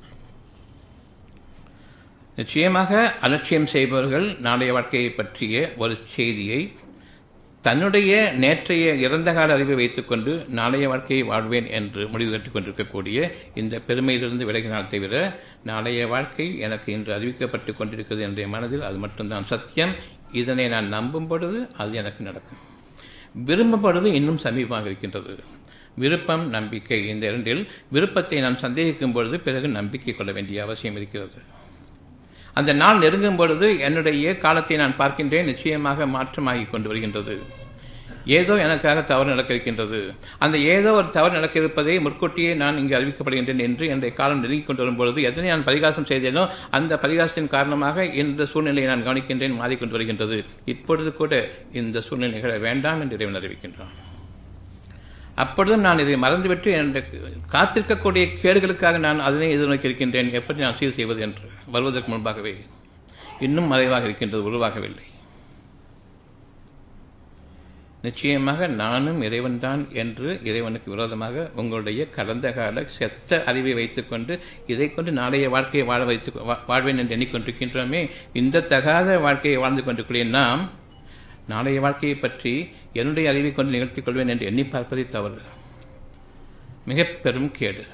நிச்சயமாக அலட்சியம் செய்பவர்கள் நாளைய வாழ்க்கையை பற்றிய ஒரு செய்தியை தன்னுடைய நேற்றைய இறந்த கால அறிவை வைத்துக்கொண்டு நாளைய வாழ்க்கையை வாழ்வேன் என்று முடிவு கட்டிக் கொண்டிருக்கக்கூடிய இந்த பெருமையிலிருந்து விலகினால் தவிர நாளைய வாழ்க்கை எனக்கு இன்று அறிவிக்கப்பட்டு கொண்டிருக்கிறது என்ற மனதில் அது மட்டும்தான் சத்தியம் இதனை நான் நம்பும் பொழுது அது எனக்கு நடக்கும் விரும்பப்படுவது இன்னும் சமீபமாக இருக்கின்றது விருப்பம் நம்பிக்கை இந்த இரண்டில் விருப்பத்தை நான் சந்தேகிக்கும் பொழுது பிறகு நம்பிக்கை கொள்ள வேண்டிய அவசியம் இருக்கிறது அந்த நாள் நெருங்கும் பொழுது என்னுடைய காலத்தை நான் பார்க்கின்றேன் நிச்சயமாக மாற்றமாகி கொண்டு வருகின்றது ஏதோ எனக்காக தவறு நடக்க இருக்கின்றது அந்த ஏதோ ஒரு தவறு நடக்க இருப்பதை முற்கூட்டியே நான் இங்கு அறிவிக்கப்படுகின்றேன் என்று என்னுடைய காலம் நெருங்கிக் கொண்டு வரும்பொழுது எதனை நான் பரிகாசம் செய்தேனோ அந்த பரிகாசத்தின் காரணமாக இந்த சூழ்நிலையை நான் கவனிக்கின்றேன் மாறிக்கொண்டு வருகின்றது இப்பொழுது கூட இந்த சூழ்நிலைகளை வேண்டாம் என்று இறைவன் அறிவிக்கின்றான் அப்பொழுதும் நான் இதை மறந்துவிட்டு எனக்கு காத்திருக்கக்கூடிய கேடுகளுக்காக நான் அதனை எதிர்நோக்கி இருக்கின்றேன் எப்படி நான் சீர் செய்வது என்று வருவதற்கு முன்பாகவே இன்னும் மறைவாக இருக்கின்றது உருவாகவில்லை நிச்சயமாக நானும் இறைவன்தான் என்று இறைவனுக்கு விரோதமாக உங்களுடைய கடந்த கால செத்த அறிவை வைத்துக்கொண்டு இதை கொண்டு நாளைய வாழ்க்கையை வாழ வைத்து வாழ்வேன் என்று எண்ணிக்கொண்டிருக்கின்றோமே இந்த தகாத வாழ்க்கையை வாழ்ந்து கொண்டிருக்கூடிய நாம் நாளைய வாழ்க்கையை பற்றி என்னுடைய அறிவை கொண்டு நிகழ்த்திக் கொள்வேன் என்று எண்ணி பார்ப்பதை தவறு மிக பெரும் கேடு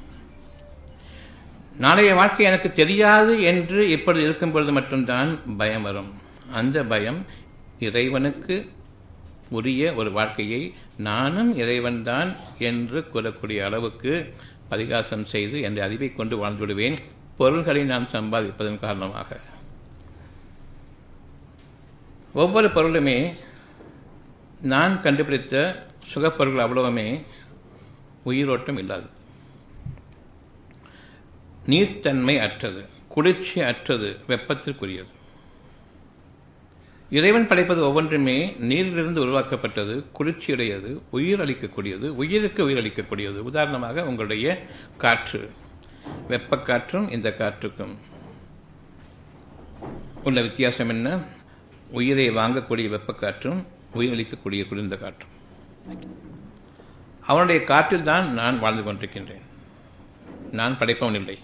நாளைய வாழ்க்கை எனக்கு தெரியாது என்று இப்பொழுது இருக்கும் பொழுது மட்டும்தான் பயம் வரும் அந்த பயம் இறைவனுக்கு உரிய ஒரு வாழ்க்கையை நானும் இறைவன்தான் என்று கூறக்கூடிய அளவுக்கு பரிகாசம் செய்து என்ற அறிவை கொண்டு வாழ்ந்து விடுவேன் பொருள்களை நான் சம்பாதிப்பதன் காரணமாக ஒவ்வொரு பொருளுமே நான் கண்டுபிடித்த சுகப்பொருள் அவ்வளவுமே உயிரோட்டம் இல்லாது நீர்த்தன்மை அற்றது குளிர்ச்சி அற்றது வெப்பத்திற்குரியது இறைவன் படைப்பது ஒவ்வொன்றுமே நீரிலிருந்து உருவாக்கப்பட்டது குளிர்ச்சியுடையது உயிர் அளிக்கக்கூடியது உயிருக்கு உயிர் அளிக்கக்கூடியது உதாரணமாக உங்களுடைய காற்று வெப்பக்காற்றும் இந்த காற்றுக்கும் உள்ள வித்தியாசம் என்ன உயிரை வாங்கக்கூடிய வெப்பக்காற்றும் உயிரளிக்கக்கூடிய குளிர்ந்த காற்றும் அவனுடைய காற்றில் தான் நான் வாழ்ந்து கொண்டிருக்கின்றேன் நான் படைப்பவன் இல்லை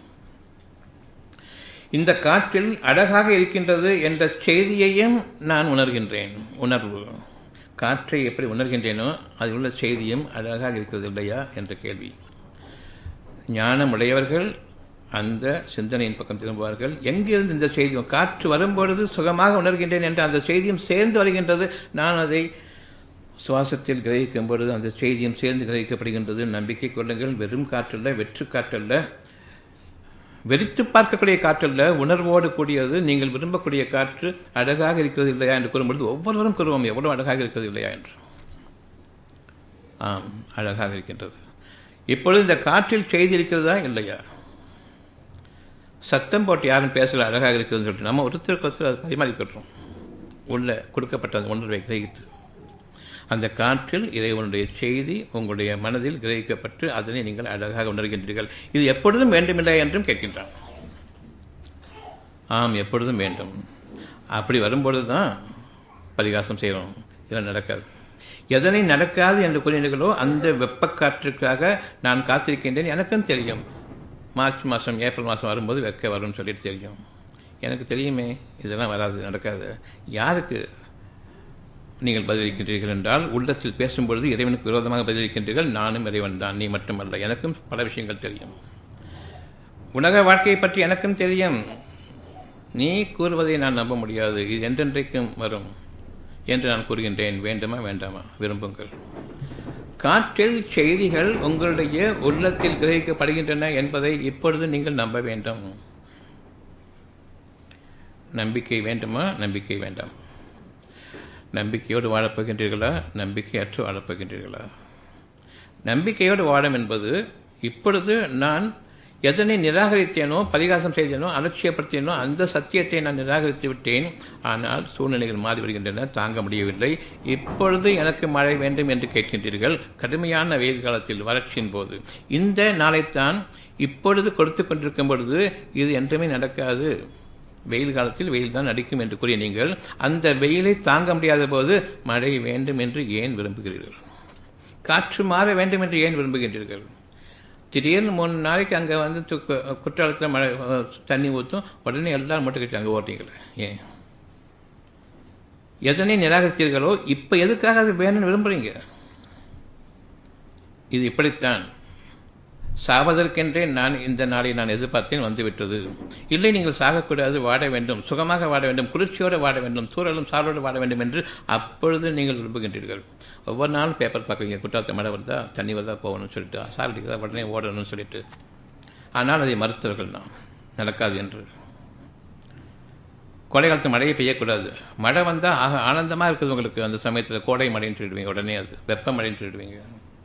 இந்த காற்றில் அழகாக இருக்கின்றது என்ற செய்தியையும் நான் உணர்கின்றேன் உணர்வு காற்றை எப்படி உணர்கின்றேனோ அதில் உள்ள செய்தியும் அழகாக இருக்கிறது இல்லையா என்ற கேள்வி ஞானம் உடையவர்கள் அந்த சிந்தனையின் பக்கம் திரும்புவார்கள் எங்கிருந்து இந்த செய்தி காற்று வரும்பொழுது சுகமாக உணர்கின்றேன் என்ற அந்த செய்தியும் சேர்ந்து வருகின்றது நான் அதை சுவாசத்தில் கிரகிக்கும் பொழுது அந்த செய்தியும் சேர்ந்து கிரகிக்கப்படுகின்றது நம்பிக்கை கொள்ளுங்கள் வெறும் காற்றல்ல வெற்று காற்றல்ல வெறித்து பார்க்கக்கூடிய காற்றல்ல உணர்வோடு கூடியது நீங்கள் விரும்பக்கூடிய காற்று அழகாக இருக்கிறது இல்லையா என்று கூறும்பொழுது ஒவ்வொருவரும் கூறுவோம் எவ்வளவு அழகாக இருக்கிறது இல்லையா என்று ஆம் அழகாக இருக்கின்றது இப்பொழுது இந்த காற்றில் செய்தி இருக்கிறதா இல்லையா சத்தம் போட்டு யாரும் பேசல அழகாக இருக்குதுன்னு சொல்லிட்டு நம்ம ஒருத்தருக்கு ஒருத்தர் அதை பரிமாறிக்கிறோம் உள்ள கொடுக்கப்பட்ட அந்த உணர்வை கிரகித்து அந்த காற்றில் இறைவனுடைய செய்தி உங்களுடைய மனதில் கிரகிக்கப்பட்டு அதனை நீங்கள் அழகாக உணர்கின்றீர்கள் இது எப்பொழுதும் வேண்டுமில்லை என்றும் கேட்கின்றான் ஆம் எப்பொழுதும் வேண்டும் அப்படி வரும்பொழுது தான் பரிகாசம் செய்கிறோம் இதெல்லாம் நடக்காது எதனை நடக்காது என்று கூறினீர்களோ அந்த வெப்பக்காற்றுக்காக நான் காத்திருக்கின்றேன் எனக்கும் தெரியும் மார்ச் மாதம் ஏப்ரல் மாதம் வரும்போது வெக்க வரும்னு சொல்லிட்டு தெரியும் எனக்கு தெரியுமே இதெல்லாம் வராது நடக்காது யாருக்கு நீங்கள் பதிலளிக்கின்றீர்கள் என்றால் உள்ளத்தில் பேசும்பொழுது இறைவனுக்கு விரோதமாக பதிலளிக்கின்றீர்கள் நானும் இறைவன் தான் நீ மட்டுமல்ல எனக்கும் பல விஷயங்கள் தெரியும் உலக வாழ்க்கையை பற்றி எனக்கும் தெரியும் நீ கூறுவதை நான் நம்ப முடியாது இது என்றென்றைக்கும் வரும் என்று நான் கூறுகின்றேன் வேண்டுமா வேண்டாமா விரும்புங்கள் காற்றில் செய்திகள் உங்களுடைய உள்ளத்தில் கிரகிக்கப்படுகின்றன என்பதை இப்பொழுது நீங்கள் நம்ப வேண்டும் நம்பிக்கை வேண்டுமா நம்பிக்கை வேண்டாம் நம்பிக்கையோடு வாழப்போகின்றீர்களா நம்பிக்கையற்று வாழப்போகின்றீர்களா நம்பிக்கையோடு வாழும் என்பது இப்பொழுது நான் எதனை நிராகரித்தேனோ பரிகாசம் செய்தேனோ அலட்சியப்படுத்தினோ அந்த சத்தியத்தை நான் நிராகரித்து விட்டேன் ஆனால் சூழ்நிலைகள் மாறி வருகின்றன தாங்க முடியவில்லை இப்பொழுது எனக்கு மழை வேண்டும் என்று கேட்கின்றீர்கள் கடுமையான வெயில் காலத்தில் வறட்சியின் போது இந்த நாளைத்தான் இப்பொழுது கொடுத்து கொண்டிருக்கும் பொழுது இது என்றுமே நடக்காது வெயில் காலத்தில் வெயில் தான் அடிக்கும் என்று கூறிய நீங்கள் அந்த வெயிலை தாங்க முடியாத போது மழை வேண்டும் என்று ஏன் விரும்புகிறீர்கள் காற்று மாற வேண்டும் என்று ஏன் விரும்புகின்றீர்கள் திடீர்னு மூணு நாளைக்கு அங்கே வந்து குற்றாலத்தில் மழை தண்ணி ஊற்றும் உடனே எல்லாரும் மட்டும் கட்டி அங்கே ஓட்டிங்களே ஏன் எதனை நிராகரித்தீர்களோ இப்போ எதுக்காக அது வேணும்னு விரும்புகிறீங்க இது இப்படித்தான் சாவதற்கென்றே நான் இந்த நாளை நான் எதிர்பார்த்தேன் வந்துவிட்டது இல்லை நீங்கள் சாகக்கூடாது வாட வேண்டும் சுகமாக வாட வேண்டும் குளிர்ச்சியோடு வாட வேண்டும் சூழலும் சாரோடு வாட வேண்டும் என்று அப்பொழுது நீங்கள் விரும்புகின்றீர்கள் ஒவ்வொரு நாளும் பேப்பர் பார்க்குறீங்க குற்றாலத்தை மழை வருதா தண்ணி வருதா போகணும்னு சொல்லிட்டு சார் அடிக்கிறதா உடனே ஓடணும்னு சொல்லிட்டு ஆனால் அதை மறுத்தவர்கள் தான் நடக்காது என்று கோடை காலத்தில் மழையை பெய்யக்கூடாது மழை வந்தால் ஆக ஆனந்தமாக இருக்குது உங்களுக்கு அந்த சமயத்தில் கோடை மழைன்னு சொல்லிடுவீங்க உடனே அது வெப்ப மழைன்னு சொல்லிடுவீங்க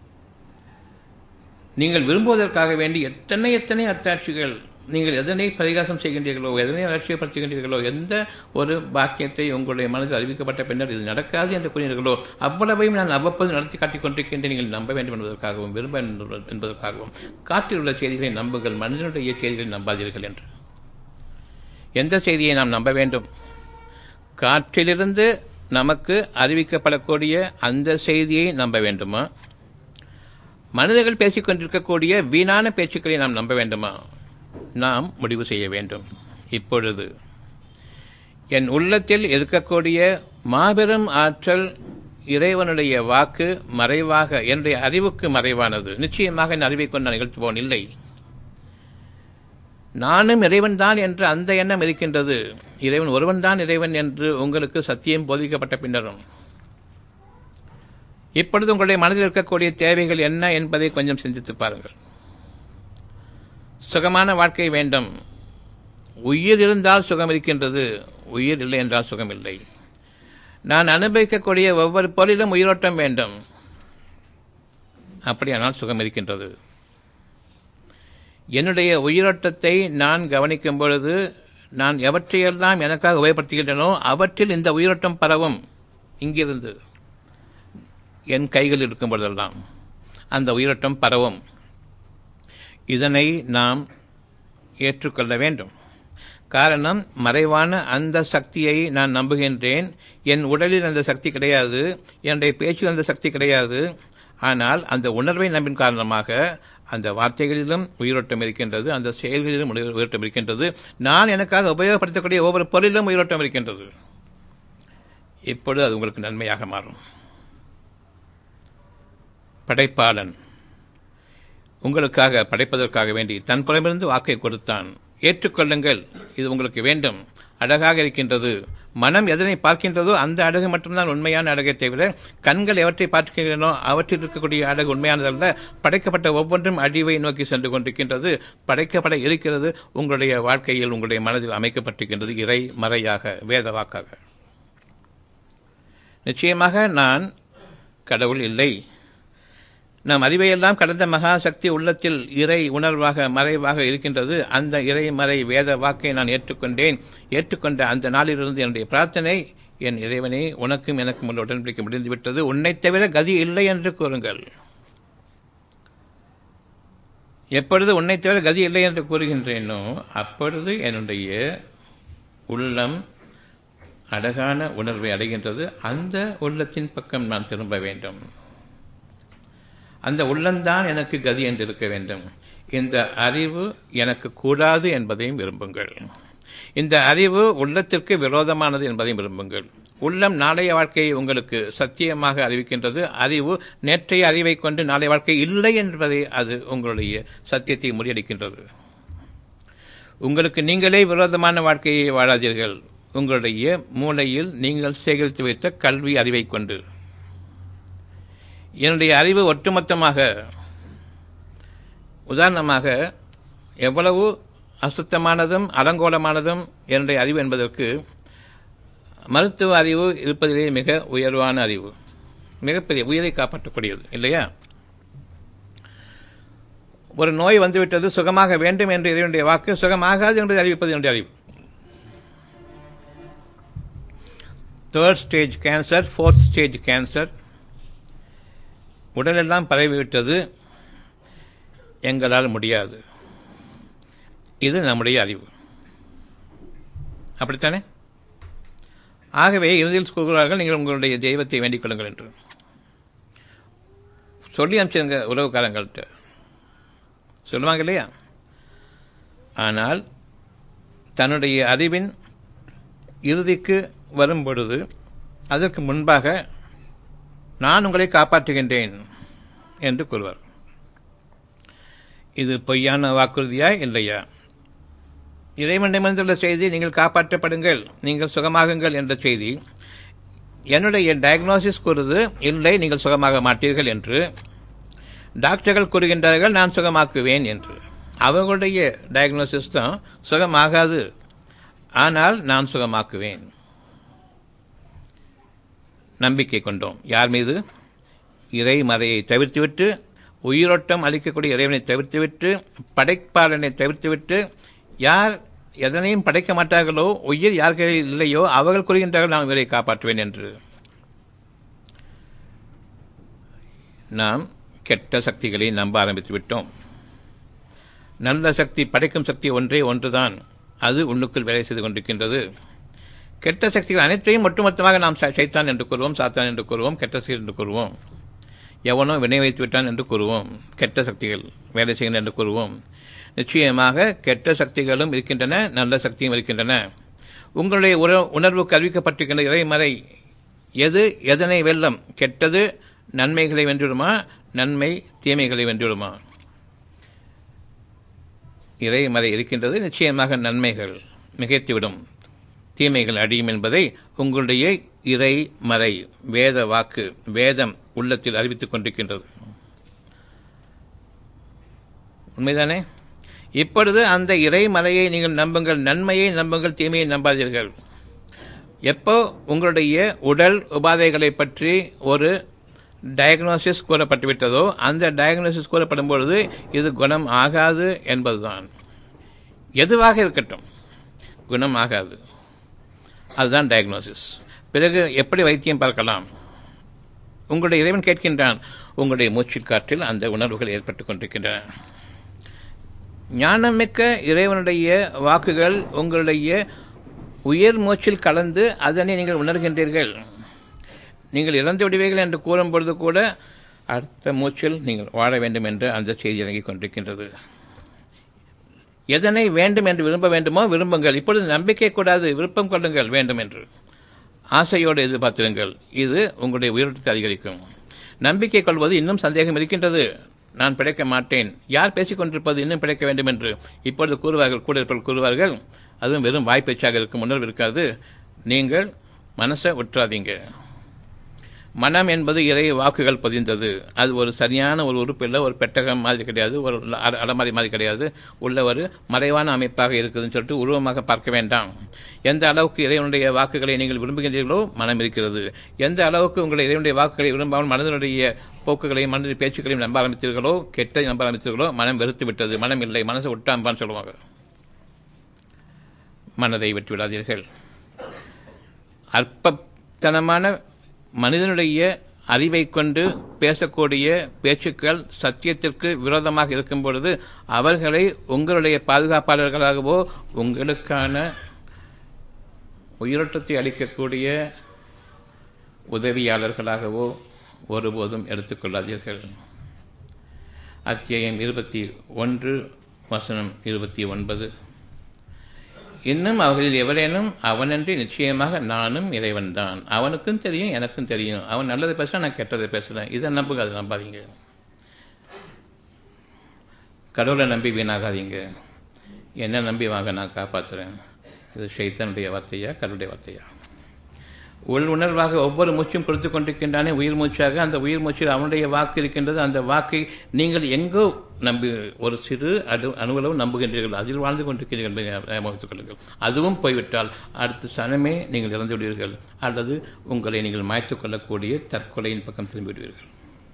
நீங்கள் விரும்புவதற்காக வேண்டி எத்தனை எத்தனை அத்தாட்சிகள் நீங்கள் எதனை பரிகாசம் செய்கின்றீர்களோ எதனை அலட்சியப்படுத்துகின்றீர்களோ எந்த ஒரு பாக்கியத்தை உங்களுடைய மனதில் அறிவிக்கப்பட்ட பின்னர் இது நடக்காது என்று கூறினீர்களோ அவ்வளவையும் நான் அவ்வப்போது நடத்தி காட்டிக் கொண்டிருக்கின்றேன் நீங்கள் நம்ப வேண்டும் என்பதற்காகவும் விரும்ப என்பதற்காகவும் காற்றில் உள்ள செய்திகளை நம்புங்கள் மனிதனுடைய செய்திகளை நம்பாதீர்கள் என்று எந்த செய்தியை நாம் நம்ப வேண்டும் காற்றிலிருந்து நமக்கு அறிவிக்கப்படக்கூடிய அந்த செய்தியை நம்ப வேண்டுமா மனிதர்கள் பேசிக்கொண்டிருக்கக்கூடிய வீணான பேச்சுக்களை நாம் நம்ப வேண்டுமா நாம் முடிவு செய்ய வேண்டும் இப்பொழுது என் உள்ளத்தில் இருக்கக்கூடிய மாபெரும் ஆற்றல் இறைவனுடைய வாக்கு மறைவாக என்னுடைய அறிவுக்கு மறைவானது நிச்சயமாக என் அறிவை கொண்டு நான் நிகழ்த்துவோன் இல்லை நானும் இறைவன் தான் என்ற அந்த எண்ணம் இருக்கின்றது இறைவன் ஒருவன் தான் இறைவன் என்று உங்களுக்கு சத்தியம் போதிக்கப்பட்ட பின்னரும் இப்பொழுது உங்களுடைய மனதில் இருக்கக்கூடிய தேவைகள் என்ன என்பதை கொஞ்சம் சிந்தித்து பாருங்கள் சுகமான வாழ்க்கை வேண்டும் உயிர் இருந்தால் சுகம் இருக்கின்றது உயிர் இல்லை என்றால் சுகம் இல்லை நான் அனுபவிக்கக்கூடிய ஒவ்வொரு பொருளிலும் உயிரோட்டம் வேண்டும் அப்படியானால் சுகம் இருக்கின்றது என்னுடைய உயிரோட்டத்தை நான் கவனிக்கும் பொழுது நான் எவற்றையெல்லாம் எனக்காக உபயோகப்படுத்துகின்றனோ அவற்றில் இந்த உயிரோட்டம் பரவும் இங்கிருந்து என் கைகள் இருக்கும் பொழுதெல்லாம் அந்த உயிரோட்டம் பரவும் இதனை நாம் ஏற்றுக்கொள்ள வேண்டும் காரணம் மறைவான அந்த சக்தியை நான் நம்புகின்றேன் என் உடலில் அந்த சக்தி கிடையாது என்னுடைய பேச்சில் அந்த சக்தி கிடையாது ஆனால் அந்த உணர்வை நம்பின் காரணமாக அந்த வார்த்தைகளிலும் உயிரோட்டம் இருக்கின்றது அந்த செயல்களிலும் உயிரோட்டம் இருக்கின்றது நான் எனக்காக உபயோகப்படுத்தக்கூடிய ஒவ்வொரு பொருளிலும் உயிரோட்டம் இருக்கின்றது இப்பொழுது அது உங்களுக்கு நன்மையாக மாறும் படைப்பாளன் உங்களுக்காக படைப்பதற்காக வேண்டி தன் புறமிருந்து வாக்கை கொடுத்தான் ஏற்றுக்கொள்ளுங்கள் இது உங்களுக்கு வேண்டும் அழகாக இருக்கின்றது மனம் எதனை பார்க்கின்றதோ அந்த அழகு மட்டும்தான் உண்மையான அழகை தவிர கண்கள் எவற்றை பார்க்கின்றனோ அவற்றில் இருக்கக்கூடிய அழகு உண்மையானதல்ல படைக்கப்பட்ட ஒவ்வொன்றும் அழிவை நோக்கி சென்று கொண்டிருக்கின்றது படைக்கப்பட இருக்கிறது உங்களுடைய வாழ்க்கையில் உங்களுடைய மனதில் அமைக்கப்பட்டிருக்கின்றது இறை மறையாக வேத வாக்காக நிச்சயமாக நான் கடவுள் இல்லை நம் அறிவையெல்லாம் கடந்த மகாசக்தி உள்ளத்தில் இறை உணர்வாக மறைவாக இருக்கின்றது அந்த இறை மறை வேத வாக்கை நான் ஏற்றுக்கொண்டேன் ஏற்றுக்கொண்ட அந்த நாளிலிருந்து என்னுடைய பிரார்த்தனை என் இறைவனே உனக்கும் எனக்கும் உள்ள உடன்படிக்கை முடிந்துவிட்டது உன்னை தவிர கதி இல்லை என்று கூறுங்கள் எப்பொழுது உன்னை தவிர கதி இல்லை என்று கூறுகின்றேனோ அப்பொழுது என்னுடைய உள்ளம் அழகான உணர்வை அடைகின்றது அந்த உள்ளத்தின் பக்கம் நான் திரும்ப வேண்டும் அந்த உள்ளம்தான் எனக்கு கதி என்று இருக்க வேண்டும் இந்த அறிவு எனக்கு கூடாது என்பதையும் விரும்புங்கள் இந்த அறிவு உள்ளத்திற்கு விரோதமானது என்பதையும் விரும்புங்கள் உள்ளம் நாளைய வாழ்க்கையை உங்களுக்கு சத்தியமாக அறிவிக்கின்றது அறிவு நேற்றைய அறிவை கொண்டு நாளைய வாழ்க்கை இல்லை என்பதை அது உங்களுடைய சத்தியத்தை முறியடிக்கின்றது உங்களுக்கு நீங்களே விரோதமான வாழ்க்கையை வாழாதீர்கள் உங்களுடைய மூளையில் நீங்கள் சேகரித்து வைத்த கல்வி அறிவை கொண்டு என்னுடைய அறிவு ஒட்டுமொத்தமாக உதாரணமாக எவ்வளவு அசுத்தமானதும் அலங்கோலமானதும் என்னுடைய அறிவு என்பதற்கு மருத்துவ அறிவு இருப்பதிலே மிக உயர்வான அறிவு மிகப்பெரிய உயிரை காப்பாற்றக்கூடியது இல்லையா ஒரு நோய் வந்துவிட்டது சுகமாக வேண்டும் என்று இறைவனுடைய வாக்கு சுகமாகாது என்பதை அறிவிப்பது என்னுடைய அறிவு third stage cancer fourth stage cancer உடலெல்லாம் பரவிவிட்டது எங்களால் முடியாது இது நம்முடைய அறிவு அப்படித்தானே ஆகவே இறுதியில் கூறுகிறார்கள் நீங்கள் உங்களுடைய தெய்வத்தை வேண்டிக் கொள்ளுங்கள் என்று சொல்லி அனுப்பிச்சிருங்க உறவுக்காரங்கள்ட்ட சொல்லுவாங்க இல்லையா ஆனால் தன்னுடைய அறிவின் இறுதிக்கு வரும் பொழுது அதற்கு முன்பாக நான் உங்களை காப்பாற்றுகின்றேன் என்று கூறுவார் இது பொய்யான வாக்குறுதியா இல்லையா இறைவனிடமிருந்துள்ள செய்தி நீங்கள் காப்பாற்றப்படுங்கள் நீங்கள் சுகமாகுங்கள் என்ற செய்தி என்னுடைய டயக்னோசிஸ் கூறுது இல்லை நீங்கள் சுகமாக மாட்டீர்கள் என்று டாக்டர்கள் கூறுகின்றார்கள் நான் சுகமாக்குவேன் என்று அவர்களுடைய டயக்னோசிஸ் தான் சுகமாகாது ஆனால் நான் சுகமாக்குவேன் நம்பிக்கை கொண்டோம் யார் மீது இறை மறையை தவிர்த்துவிட்டு உயிரோட்டம் அளிக்கக்கூடிய இறைவனை தவிர்த்துவிட்டு படைப்பாளனை தவிர்த்துவிட்டு யார் எதனையும் படைக்க மாட்டார்களோ உயிர் யார் கையில் இல்லையோ அவர்கள் கூறுகின்றார்கள் நான் உயிரை காப்பாற்றுவேன் என்று நாம் கெட்ட சக்திகளை நம்ப ஆரம்பித்து விட்டோம் நல்ல சக்தி படைக்கும் சக்தி ஒன்றே ஒன்றுதான் அது உள்ளுக்குள் வேலை செய்து கொண்டிருக்கின்றது கெட்ட சக்திகள் அனைத்தையும் ஒட்டுமொத்தமாக நாம் சை- சைத்தான் என்று கூறுவோம் சாத்தான் என்று கூறுவோம் கெட்ட சக்தி என்று கூறுவோம் எவனோ வினை வைத்து விட்டான் என்று கூறுவோம் கெட்ட சக்திகள் வேலை செய்கின்றன என்று கூறுவோம் நிச்சயமாக கெட்ட சக்திகளும் இருக்கின்றன நல்ல சக்தியும் இருக்கின்றன உங்களுடைய உற உணர்வு கல்விக்கப்பட்டிருக்கின்ற இறைமறை எது எதனை வெல்லும் கெட்டது நன்மைகளை வென்றுவிடுமா நன்மை தீமைகளை வென்றுவிடுமா இறைமறை இருக்கின்றது நிச்சயமாக நன்மைகள் மிகைத்துவிடும் தீமைகள் அடியும் என்பதை உங்களுடைய இறை மறை வேத வாக்கு வேதம் உள்ளத்தில் அறிவித்துக் கொண்டிருக்கின்றது உண்மைதானே இப்பொழுது அந்த இறைமறையை நீங்கள் நம்புங்கள் நன்மையை நம்புங்கள் தீமையை நம்பாதீர்கள் எப்போ உங்களுடைய உடல் உபாதைகளை பற்றி ஒரு டயக்னோசிஸ் கூறப்பட்டுவிட்டதோ அந்த டயக்னோசிஸ் கூறப்படும் பொழுது இது குணம் ஆகாது என்பதுதான் எதுவாக இருக்கட்டும் குணம் ஆகாது அதுதான் டயக்னோசிஸ் பிறகு எப்படி வைத்தியம் பார்க்கலாம் உங்களுடைய இறைவன் கேட்கின்றான் உங்களுடைய மூச்சுக் காற்றில் அந்த உணர்வுகள் ஏற்பட்டுக் கொண்டிருக்கின்றன ஞானமிக்க இறைவனுடைய வாக்குகள் உங்களுடைய உயர் மூச்சில் கலந்து அதனை நீங்கள் உணர்கின்றீர்கள் நீங்கள் இறந்து விடுவீர்கள் என்று கூறும் பொழுது கூட அடுத்த மூச்சில் நீங்கள் வாழ வேண்டும் என்று அந்த செய்தி இறங்கிக் கொண்டிருக்கின்றது எதனை வேண்டும் என்று விரும்ப வேண்டுமோ விரும்புங்கள் இப்பொழுது நம்பிக்கை கூடாது விருப்பம் கொள்ளுங்கள் வேண்டும் என்று ஆசையோடு எதிர்பார்த்திருங்கள் இது உங்களுடைய உயிரோட்டத்தை அதிகரிக்கும் நம்பிக்கை கொள்வது இன்னும் சந்தேகம் இருக்கின்றது நான் பிழைக்க மாட்டேன் யார் பேசிக் கொண்டிருப்பது இன்னும் பிழைக்க வேண்டும் என்று இப்பொழுது கூறுவார்கள் கூட இருப்பவர்கள் கூறுவார்கள் அதுவும் வெறும் வாய்ப்பேச்சாக இருக்கும் உணர்வு இருக்காது நீங்கள் மனசை விட்டுறாதீங்க மனம் என்பது இறை வாக்குகள் பதிந்தது அது ஒரு சரியான ஒரு உறுப்பு இல்லை ஒரு பெட்டகம் மாதிரி கிடையாது ஒரு அல- அலமாரி மாதிரி கிடையாது உள்ள ஒரு மறைவான அமைப்பாக இருக்குதுன்னு சொல்லிட்டு உருவமாக பார்க்க வேண்டாம் எந்த அளவுக்கு இறைவனுடைய வாக்குகளை நீங்கள் விரும்புகின்றீர்களோ மனம் இருக்கிறது எந்த அளவுக்கு உங்களுடைய இறைவனுடைய வாக்குகளை விரும்பாமல் மனதனுடைய போக்குகளையும் மனதின் பேச்சுக்களையும் நம்ப ஆரம்பித்தீர்களோ கெட்டதை நம்ப ஆரம்பித்தீர்களோ மனம் வெறுத்து விட்டது மனம் இல்லை மனசை விட்டாம்பான்னு சொல்லுவாங்க மனதை விட்டு விடாதீர்கள் அற்பத்தனமான மனிதனுடைய அறிவை கொண்டு பேசக்கூடிய பேச்சுக்கள் சத்தியத்திற்கு விரோதமாக இருக்கும் பொழுது அவர்களை உங்களுடைய பாதுகாப்பாளர்களாகவோ உங்களுக்கான உயிரோட்டத்தை அளிக்கக்கூடிய உதவியாளர்களாகவோ ஒருபோதும் எடுத்துக்கொள்ளாதீர்கள் அத்தியாயம் இருபத்தி ஒன்று வசனம் இருபத்தி ஒன்பது இன்னும் அவர்களில் எவரேனும் அவனன்றி நிச்சயமாக நானும் இறைவன்தான் அவனுக்கும் தெரியும் எனக்கும் தெரியும் அவன் நல்லதை பேசுனா நான் கெட்டதை பேசுறேன் இதை நம்புங்க அதை நம்பாதீங்க கடவுளை நம்பி வீணாகாதீங்க என்ன நம்பி வாங்க நான் காப்பாத்துறேன் இது ஷைத்தனுடைய வார்த்தையா கடவுளுடைய வார்த்தையா உள் உணர்வாக ஒவ்வொரு மூச்சும் கொடுத்து கொண்டிருக்கின்றானே உயிர் மூச்சாக அந்த உயிர் மூச்சில் அவனுடைய வாக்கு இருக்கின்றது அந்த வாக்கை நீங்கள் எங்கோ நம்பி ஒரு சிறு அணு அணுவளவு நம்புகின்றீர்கள் அதில் வாழ்ந்து கொண்டிருக்கிறீர்கள் என்பதை ஞாபகத்துக் கொள்ளுங்கள் அதுவும் போய்விட்டால் அடுத்த சனமே நீங்கள் இறந்து விடுவீர்கள் அல்லது உங்களை நீங்கள் மாய்த்துக் கொள்ளக்கூடிய தற்கொலையின் பக்கம் திரும்பி விடுவீர்கள்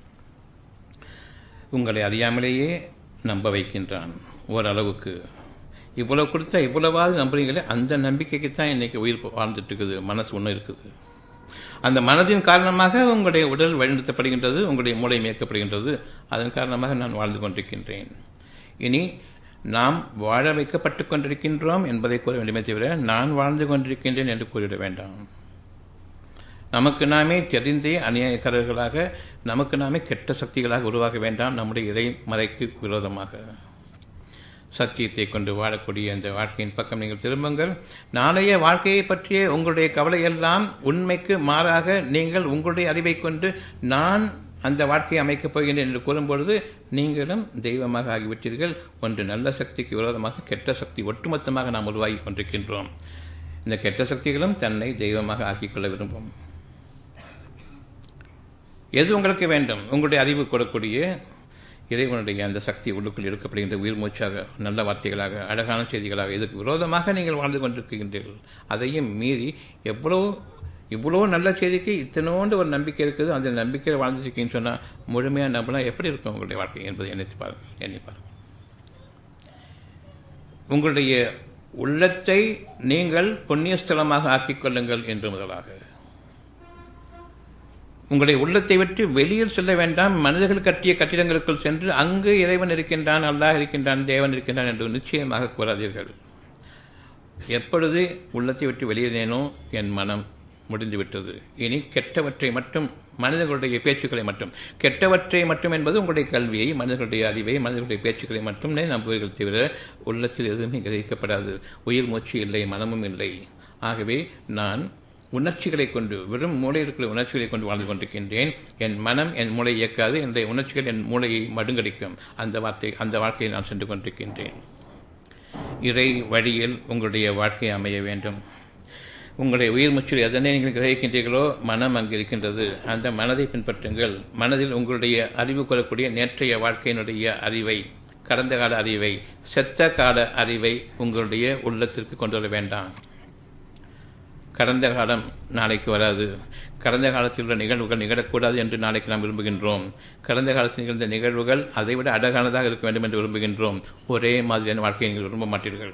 உங்களை அறியாமலேயே நம்ப வைக்கின்றான் ஓரளவுக்கு இவ்வளவு கொடுத்தா இவ்வளவாவது நம்புறீங்களே அந்த நம்பிக்கைக்கு தான் இன்னைக்கு உயிர் வாழ்ந்துட்டு இருக்குது மனசு ஒன்று இருக்குது அந்த மனதின் காரணமாக உங்களுடைய உடல் வழிநடத்தப்படுகின்றது உங்களுடைய மூளை இயக்கப்படுகின்றது அதன் காரணமாக நான் வாழ்ந்து கொண்டிருக்கின்றேன் இனி நாம் வாழ வைக்கப்பட்டு கொண்டிருக்கின்றோம் என்பதை கூற வேண்டுமே தவிர நான் வாழ்ந்து கொண்டிருக்கின்றேன் என்று கூறிவிட வேண்டாம் நமக்கு நாமே தெரிந்தே அநியாயக்காரர்களாக நமக்கு நாமே கெட்ட சக்திகளாக உருவாக வேண்டாம் நம்முடைய இறை மறைக்கு விரோதமாக சத்தியத்தை கொண்டு வாழக்கூடிய இந்த வாழ்க்கையின் பக்கம் நீங்கள் திரும்புங்கள் நாளைய வாழ்க்கையை பற்றிய உங்களுடைய கவலையெல்லாம் உண்மைக்கு மாறாக நீங்கள் உங்களுடைய அறிவை கொண்டு நான் அந்த வாழ்க்கையை அமைக்கப் போகின்றேன் என்று கூறும்பொழுது நீங்களும் தெய்வமாக ஆகிவிட்டீர்கள் ஒன்று நல்ல சக்திக்கு விரோதமாக கெட்ட சக்தி ஒட்டுமொத்தமாக நாம் உருவாகி கொண்டிருக்கின்றோம் இந்த கெட்ட சக்திகளும் தன்னை தெய்வமாக ஆக்கிக்கொள்ள விரும்பும் எது உங்களுக்கு வேண்டும் உங்களுடைய அறிவு கொடுக்கூடிய இறைவனுடைய அந்த சக்தி உள்ளுக்குள் இருக்கப்படுகின்ற உயிர் மூச்சாக நல்ல வார்த்தைகளாக அழகான செய்திகளாக இதுக்கு விரோதமாக நீங்கள் வாழ்ந்து கொண்டிருக்கின்றீர்கள் அதையும் மீறி எவ்வளோ இவ்வளோ நல்ல செய்திக்கு இத்தனோண்டு ஒரு நம்பிக்கை இருக்குது அந்த நம்பிக்கையில் வாழ்ந்துருக்கீங்கன்னு சொன்னால் முழுமையாக நம்பினா எப்படி இருக்கும் உங்களுடைய வாழ்க்கை என்பதை எண்ணித்து பாருங்கள் எண்ணி பாருங்கள் உங்களுடைய உள்ளத்தை நீங்கள் புண்ணியஸ்தலமாக ஆக்கிக் கொள்ளுங்கள் என்று முதலாக உங்களுடைய உள்ளத்தை விட்டு வெளியில் செல்ல வேண்டாம் மனிதர்கள் கட்டிய கட்டிடங்களுக்குள் சென்று அங்கு இறைவன் இருக்கின்றான் அல்லாஹ் இருக்கின்றான் தேவன் இருக்கின்றான் என்று நிச்சயமாக கூறாதீர்கள் எப்பொழுது உள்ளத்தை விட்டு வெளியேறினேனோ என் மனம் முடிந்துவிட்டது இனி கெட்டவற்றை மட்டும் மனிதர்களுடைய பேச்சுக்களை மட்டும் கெட்டவற்றை மட்டும் என்பது உங்களுடைய கல்வியை மனிதர்களுடைய அறிவை மனிதர்களுடைய பேச்சுக்களை மட்டுமே நம்புவீர்கள் தவிர உள்ளத்தில் எதுவுமே கிரகிக்கப்படாது உயிர் மூச்சு இல்லை மனமும் இல்லை ஆகவே நான் உணர்ச்சிகளை கொண்டு வெறும் மூளை இருக்கிற உணர்ச்சிகளை கொண்டு வாழ்ந்து கொண்டிருக்கின்றேன் என் மனம் என் மூளை இயக்காது என்னுடைய உணர்ச்சிகள் என் மூளையை மடுங்கடிக்கும் அந்த வார்த்தை அந்த வாழ்க்கையை நான் சென்று கொண்டிருக்கின்றேன் இறை வழியில் உங்களுடைய வாழ்க்கை அமைய வேண்டும் உங்களுடைய உயிர் முச்சில் எதனை நீங்கள் கிரகிக்கின்றீர்களோ மனம் அங்கு இருக்கின்றது அந்த மனதை பின்பற்றுங்கள் மனதில் உங்களுடைய அறிவு கொள்ளக்கூடிய நேற்றைய வாழ்க்கையினுடைய அறிவை கடந்த கால அறிவை செத்த கால அறிவை உங்களுடைய உள்ளத்திற்கு கொண்டு வர வேண்டாம் கடந்த காலம் நாளைக்கு வராது கடந்த காலத்தில் உள்ள நிகழ்வுகள் நிகழக்கூடாது என்று நாளைக்கு நாம் விரும்புகின்றோம் கடந்த காலத்தில் நிகழ்ந்த நிகழ்வுகள் அதைவிட அழகானதாக இருக்க வேண்டும் என்று விரும்புகின்றோம் ஒரே மாதிரியான வாழ்க்கையை நீங்கள் விரும்ப மாட்டீர்கள்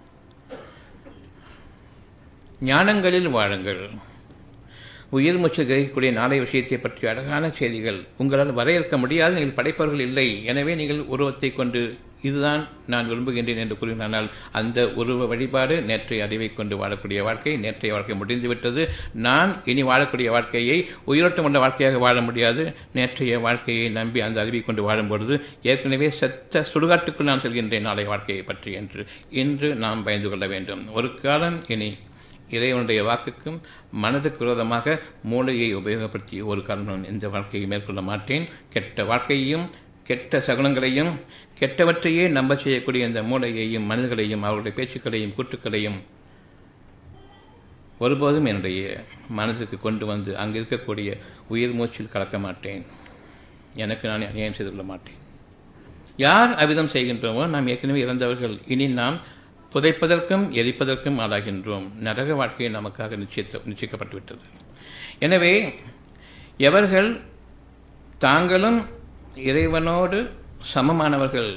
ஞானங்களில் வாழுங்கள் உயிர் மூச்சு கிரகிக்கக்கூடிய நாளை விஷயத்தை பற்றிய அழகான செய்திகள் உங்களால் வரையறுக்க முடியாது நீங்கள் படைப்பவர்கள் இல்லை எனவே நீங்கள் உருவத்தை கொண்டு இதுதான் நான் விரும்புகின்றேன் என்று கூறினால் அந்த உருவ வழிபாடு நேற்றைய அறிவை கொண்டு வாழக்கூடிய வாழ்க்கை நேற்றைய வாழ்க்கை முடிந்துவிட்டது நான் இனி வாழக்கூடிய வாழ்க்கையை உயிரோட்டம் கொண்ட வாழ்க்கையாக வாழ முடியாது நேற்றைய வாழ்க்கையை நம்பி அந்த அறிவை கொண்டு வாழும் பொழுது ஏற்கனவே செத்த சுடுகாட்டுக்குள் நான் செல்கின்றேன் நாளை வாழ்க்கையை பற்றி என்று இன்று நாம் பயந்து கொள்ள வேண்டும் ஒரு காலம் இனி இறைவனுடைய வாக்குக்கும் மனதுக்கு விரோதமாக மூளையை உபயோகப்படுத்தி ஒரு காலம் நான் இந்த வாழ்க்கையை மேற்கொள்ள மாட்டேன் கெட்ட வாழ்க்கையையும் கெட்ட சகுனங்களையும் கெட்டவற்றையே நம்ப செய்யக்கூடிய இந்த மூளையையும் மனிதர்களையும் அவருடைய பேச்சுக்களையும் கூட்டுக்களையும் ஒருபோதும் என்னுடைய மனதிற்கு கொண்டு வந்து அங்கு இருக்கக்கூடிய உயிர் மூச்சில் கலக்க மாட்டேன் எனக்கு நான் அநியாயம் செய்து கொள்ள மாட்டேன் யார் அவிதம் செய்கின்றோமோ நாம் ஏற்கனவே இறந்தவர்கள் இனி நாம் புதைப்பதற்கும் எரிப்பதற்கும் ஆளாகின்றோம் நரக வாழ்க்கையை நமக்காக நிச்சயித்த நிச்சயிக்கப்பட்டுவிட்டது எனவே எவர்கள் தாங்களும் இறைவனோடு சமமானவர்கள்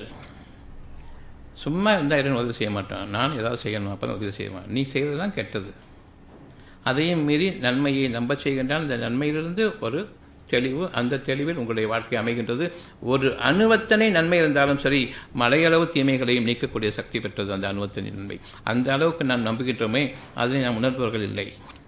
சும்மா இருந்தால் இறைவன் உதவி செய்ய மாட்டான் நான் ஏதாவது செய்யணும் அப்போ தான் உதவி செய்வான் நீ செய்வது தான் கெட்டது அதையும் மீறி நன்மையை நம்ப செய்கின்றால் அந்த நன்மையிலிருந்து ஒரு தெளிவு அந்த தெளிவில் உங்களுடைய வாழ்க்கை அமைகின்றது ஒரு அணுவத்தனை நன்மை இருந்தாலும் சரி மலையளவு தீமைகளையும் நீக்கக்கூடிய சக்தி பெற்றது அந்த அணுவத்தனை நன்மை அந்த அளவுக்கு நாம் நம்புகின்றோமே அதை நாம் உணர்பவர்கள் இல்லை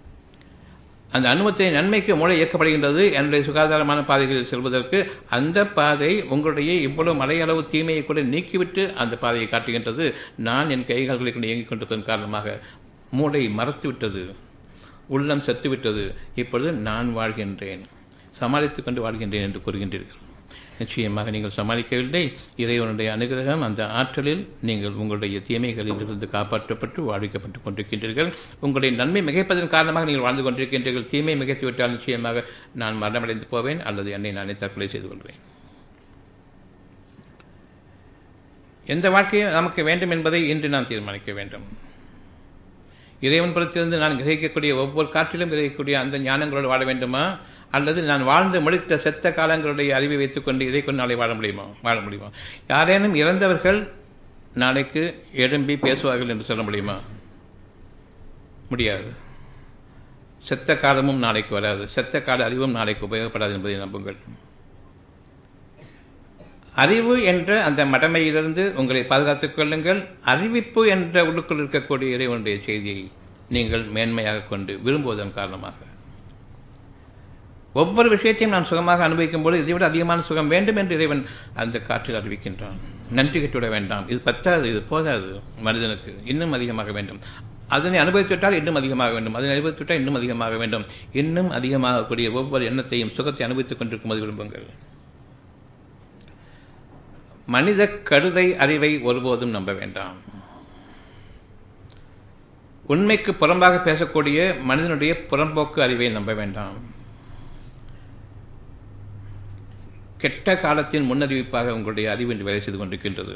அந்த அனுமத்தினை நன்மைக்கு மூளை இயக்கப்படுகின்றது என்னுடைய சுகாதாரமான பாதைகளில் செல்வதற்கு அந்த பாதை உங்களுடைய இவ்வளவு மலையளவு தீமையை கூட நீக்கிவிட்டு அந்த பாதையை காட்டுகின்றது நான் என் கைகால்களை கொண்டு இயங்கிக் கொண்டிருப்பதன் காரணமாக மூளை மறத்துவிட்டது உள்ளம் செத்துவிட்டது இப்பொழுது நான் வாழ்கின்றேன் சமாளித்து கொண்டு வாழ்கின்றேன் என்று கூறுகின்றீர்கள் நிச்சயமாக நீங்கள் சமாளிக்கவில்லை இறைவனுடைய அனுகிரகம் அந்த ஆற்றலில் நீங்கள் உங்களுடைய தீமைகளில் இருந்து காப்பாற்றப்பட்டு வாழ்விக்கப்பட்டு கொண்டிருக்கின்றீர்கள் உங்களுடைய நன்மை மிகைப்பதன் காரணமாக நீங்கள் வாழ்ந்து கொண்டிருக்கின்றீர்கள் தீமை மிகைத்து விட்டால் நிச்சயமாக நான் மரணமடைந்து போவேன் அல்லது என்னை நானே தற்கொலை செய்து கொள்வேன் எந்த வாழ்க்கையை நமக்கு வேண்டும் என்பதை இன்று நாம் தீர்மானிக்க வேண்டும் இறைவன் புறத்திலிருந்து நான் கிரகிக்கக்கூடிய ஒவ்வொரு காற்றிலும் கிரகிக்கக்கூடிய அந்த ஞானங்களோடு வாழ வேண்டுமா அல்லது நான் வாழ்ந்து முடித்த செத்த காலங்களுடைய அறிவை வைத்துக்கொண்டு இதை கொண்டு நாளை வாழ முடியுமா வாழ முடியுமா யாரேனும் இறந்தவர்கள் நாளைக்கு எழும்பி பேசுவார்கள் என்று சொல்ல முடியுமா முடியாது செத்த காலமும் நாளைக்கு வராது செத்த கால அறிவும் நாளைக்கு உபயோகப்படாது என்பதை நம்புங்கள் அறிவு என்ற அந்த மடமையிலிருந்து உங்களை பாதுகாத்துக் கொள்ளுங்கள் அறிவிப்பு என்ற உள்ளுக்குள் இருக்கக்கூடிய இறைவனுடைய செய்தியை நீங்கள் மேன்மையாக கொண்டு விரும்புவதன் காரணமாக ஒவ்வொரு விஷயத்தையும் நான் சுகமாக அனுபவிக்கும் போது இதைவிட அதிகமான சுகம் வேண்டும் என்று இறைவன் அந்த காற்றில் அறிவிக்கின்றான் நன்றி கட்டுவிட வேண்டாம் இது பத்தாது இது போதாது மனிதனுக்கு இன்னும் அதிகமாக வேண்டும் அதனை அனுபவித்துவிட்டால் இன்னும் அதிகமாக வேண்டும் அதனை அனுபவித்துவிட்டால் இன்னும் அதிகமாக வேண்டும் இன்னும் அதிகமாகக்கூடிய ஒவ்வொரு எண்ணத்தையும் சுகத்தை அனுபவித்துக் கொண்டிருக்கும்போது விரும்புங்கள் மனித கருதை அறிவை ஒருபோதும் நம்ப வேண்டாம் உண்மைக்கு புறம்பாக பேசக்கூடிய மனிதனுடைய புறம்போக்கு அறிவை நம்ப வேண்டாம் கெட்ட காலத்தின் முன்னறிவிப்பாக உங்களுடைய அறிவு என்று வேலை செய்து கொண்டிருக்கின்றது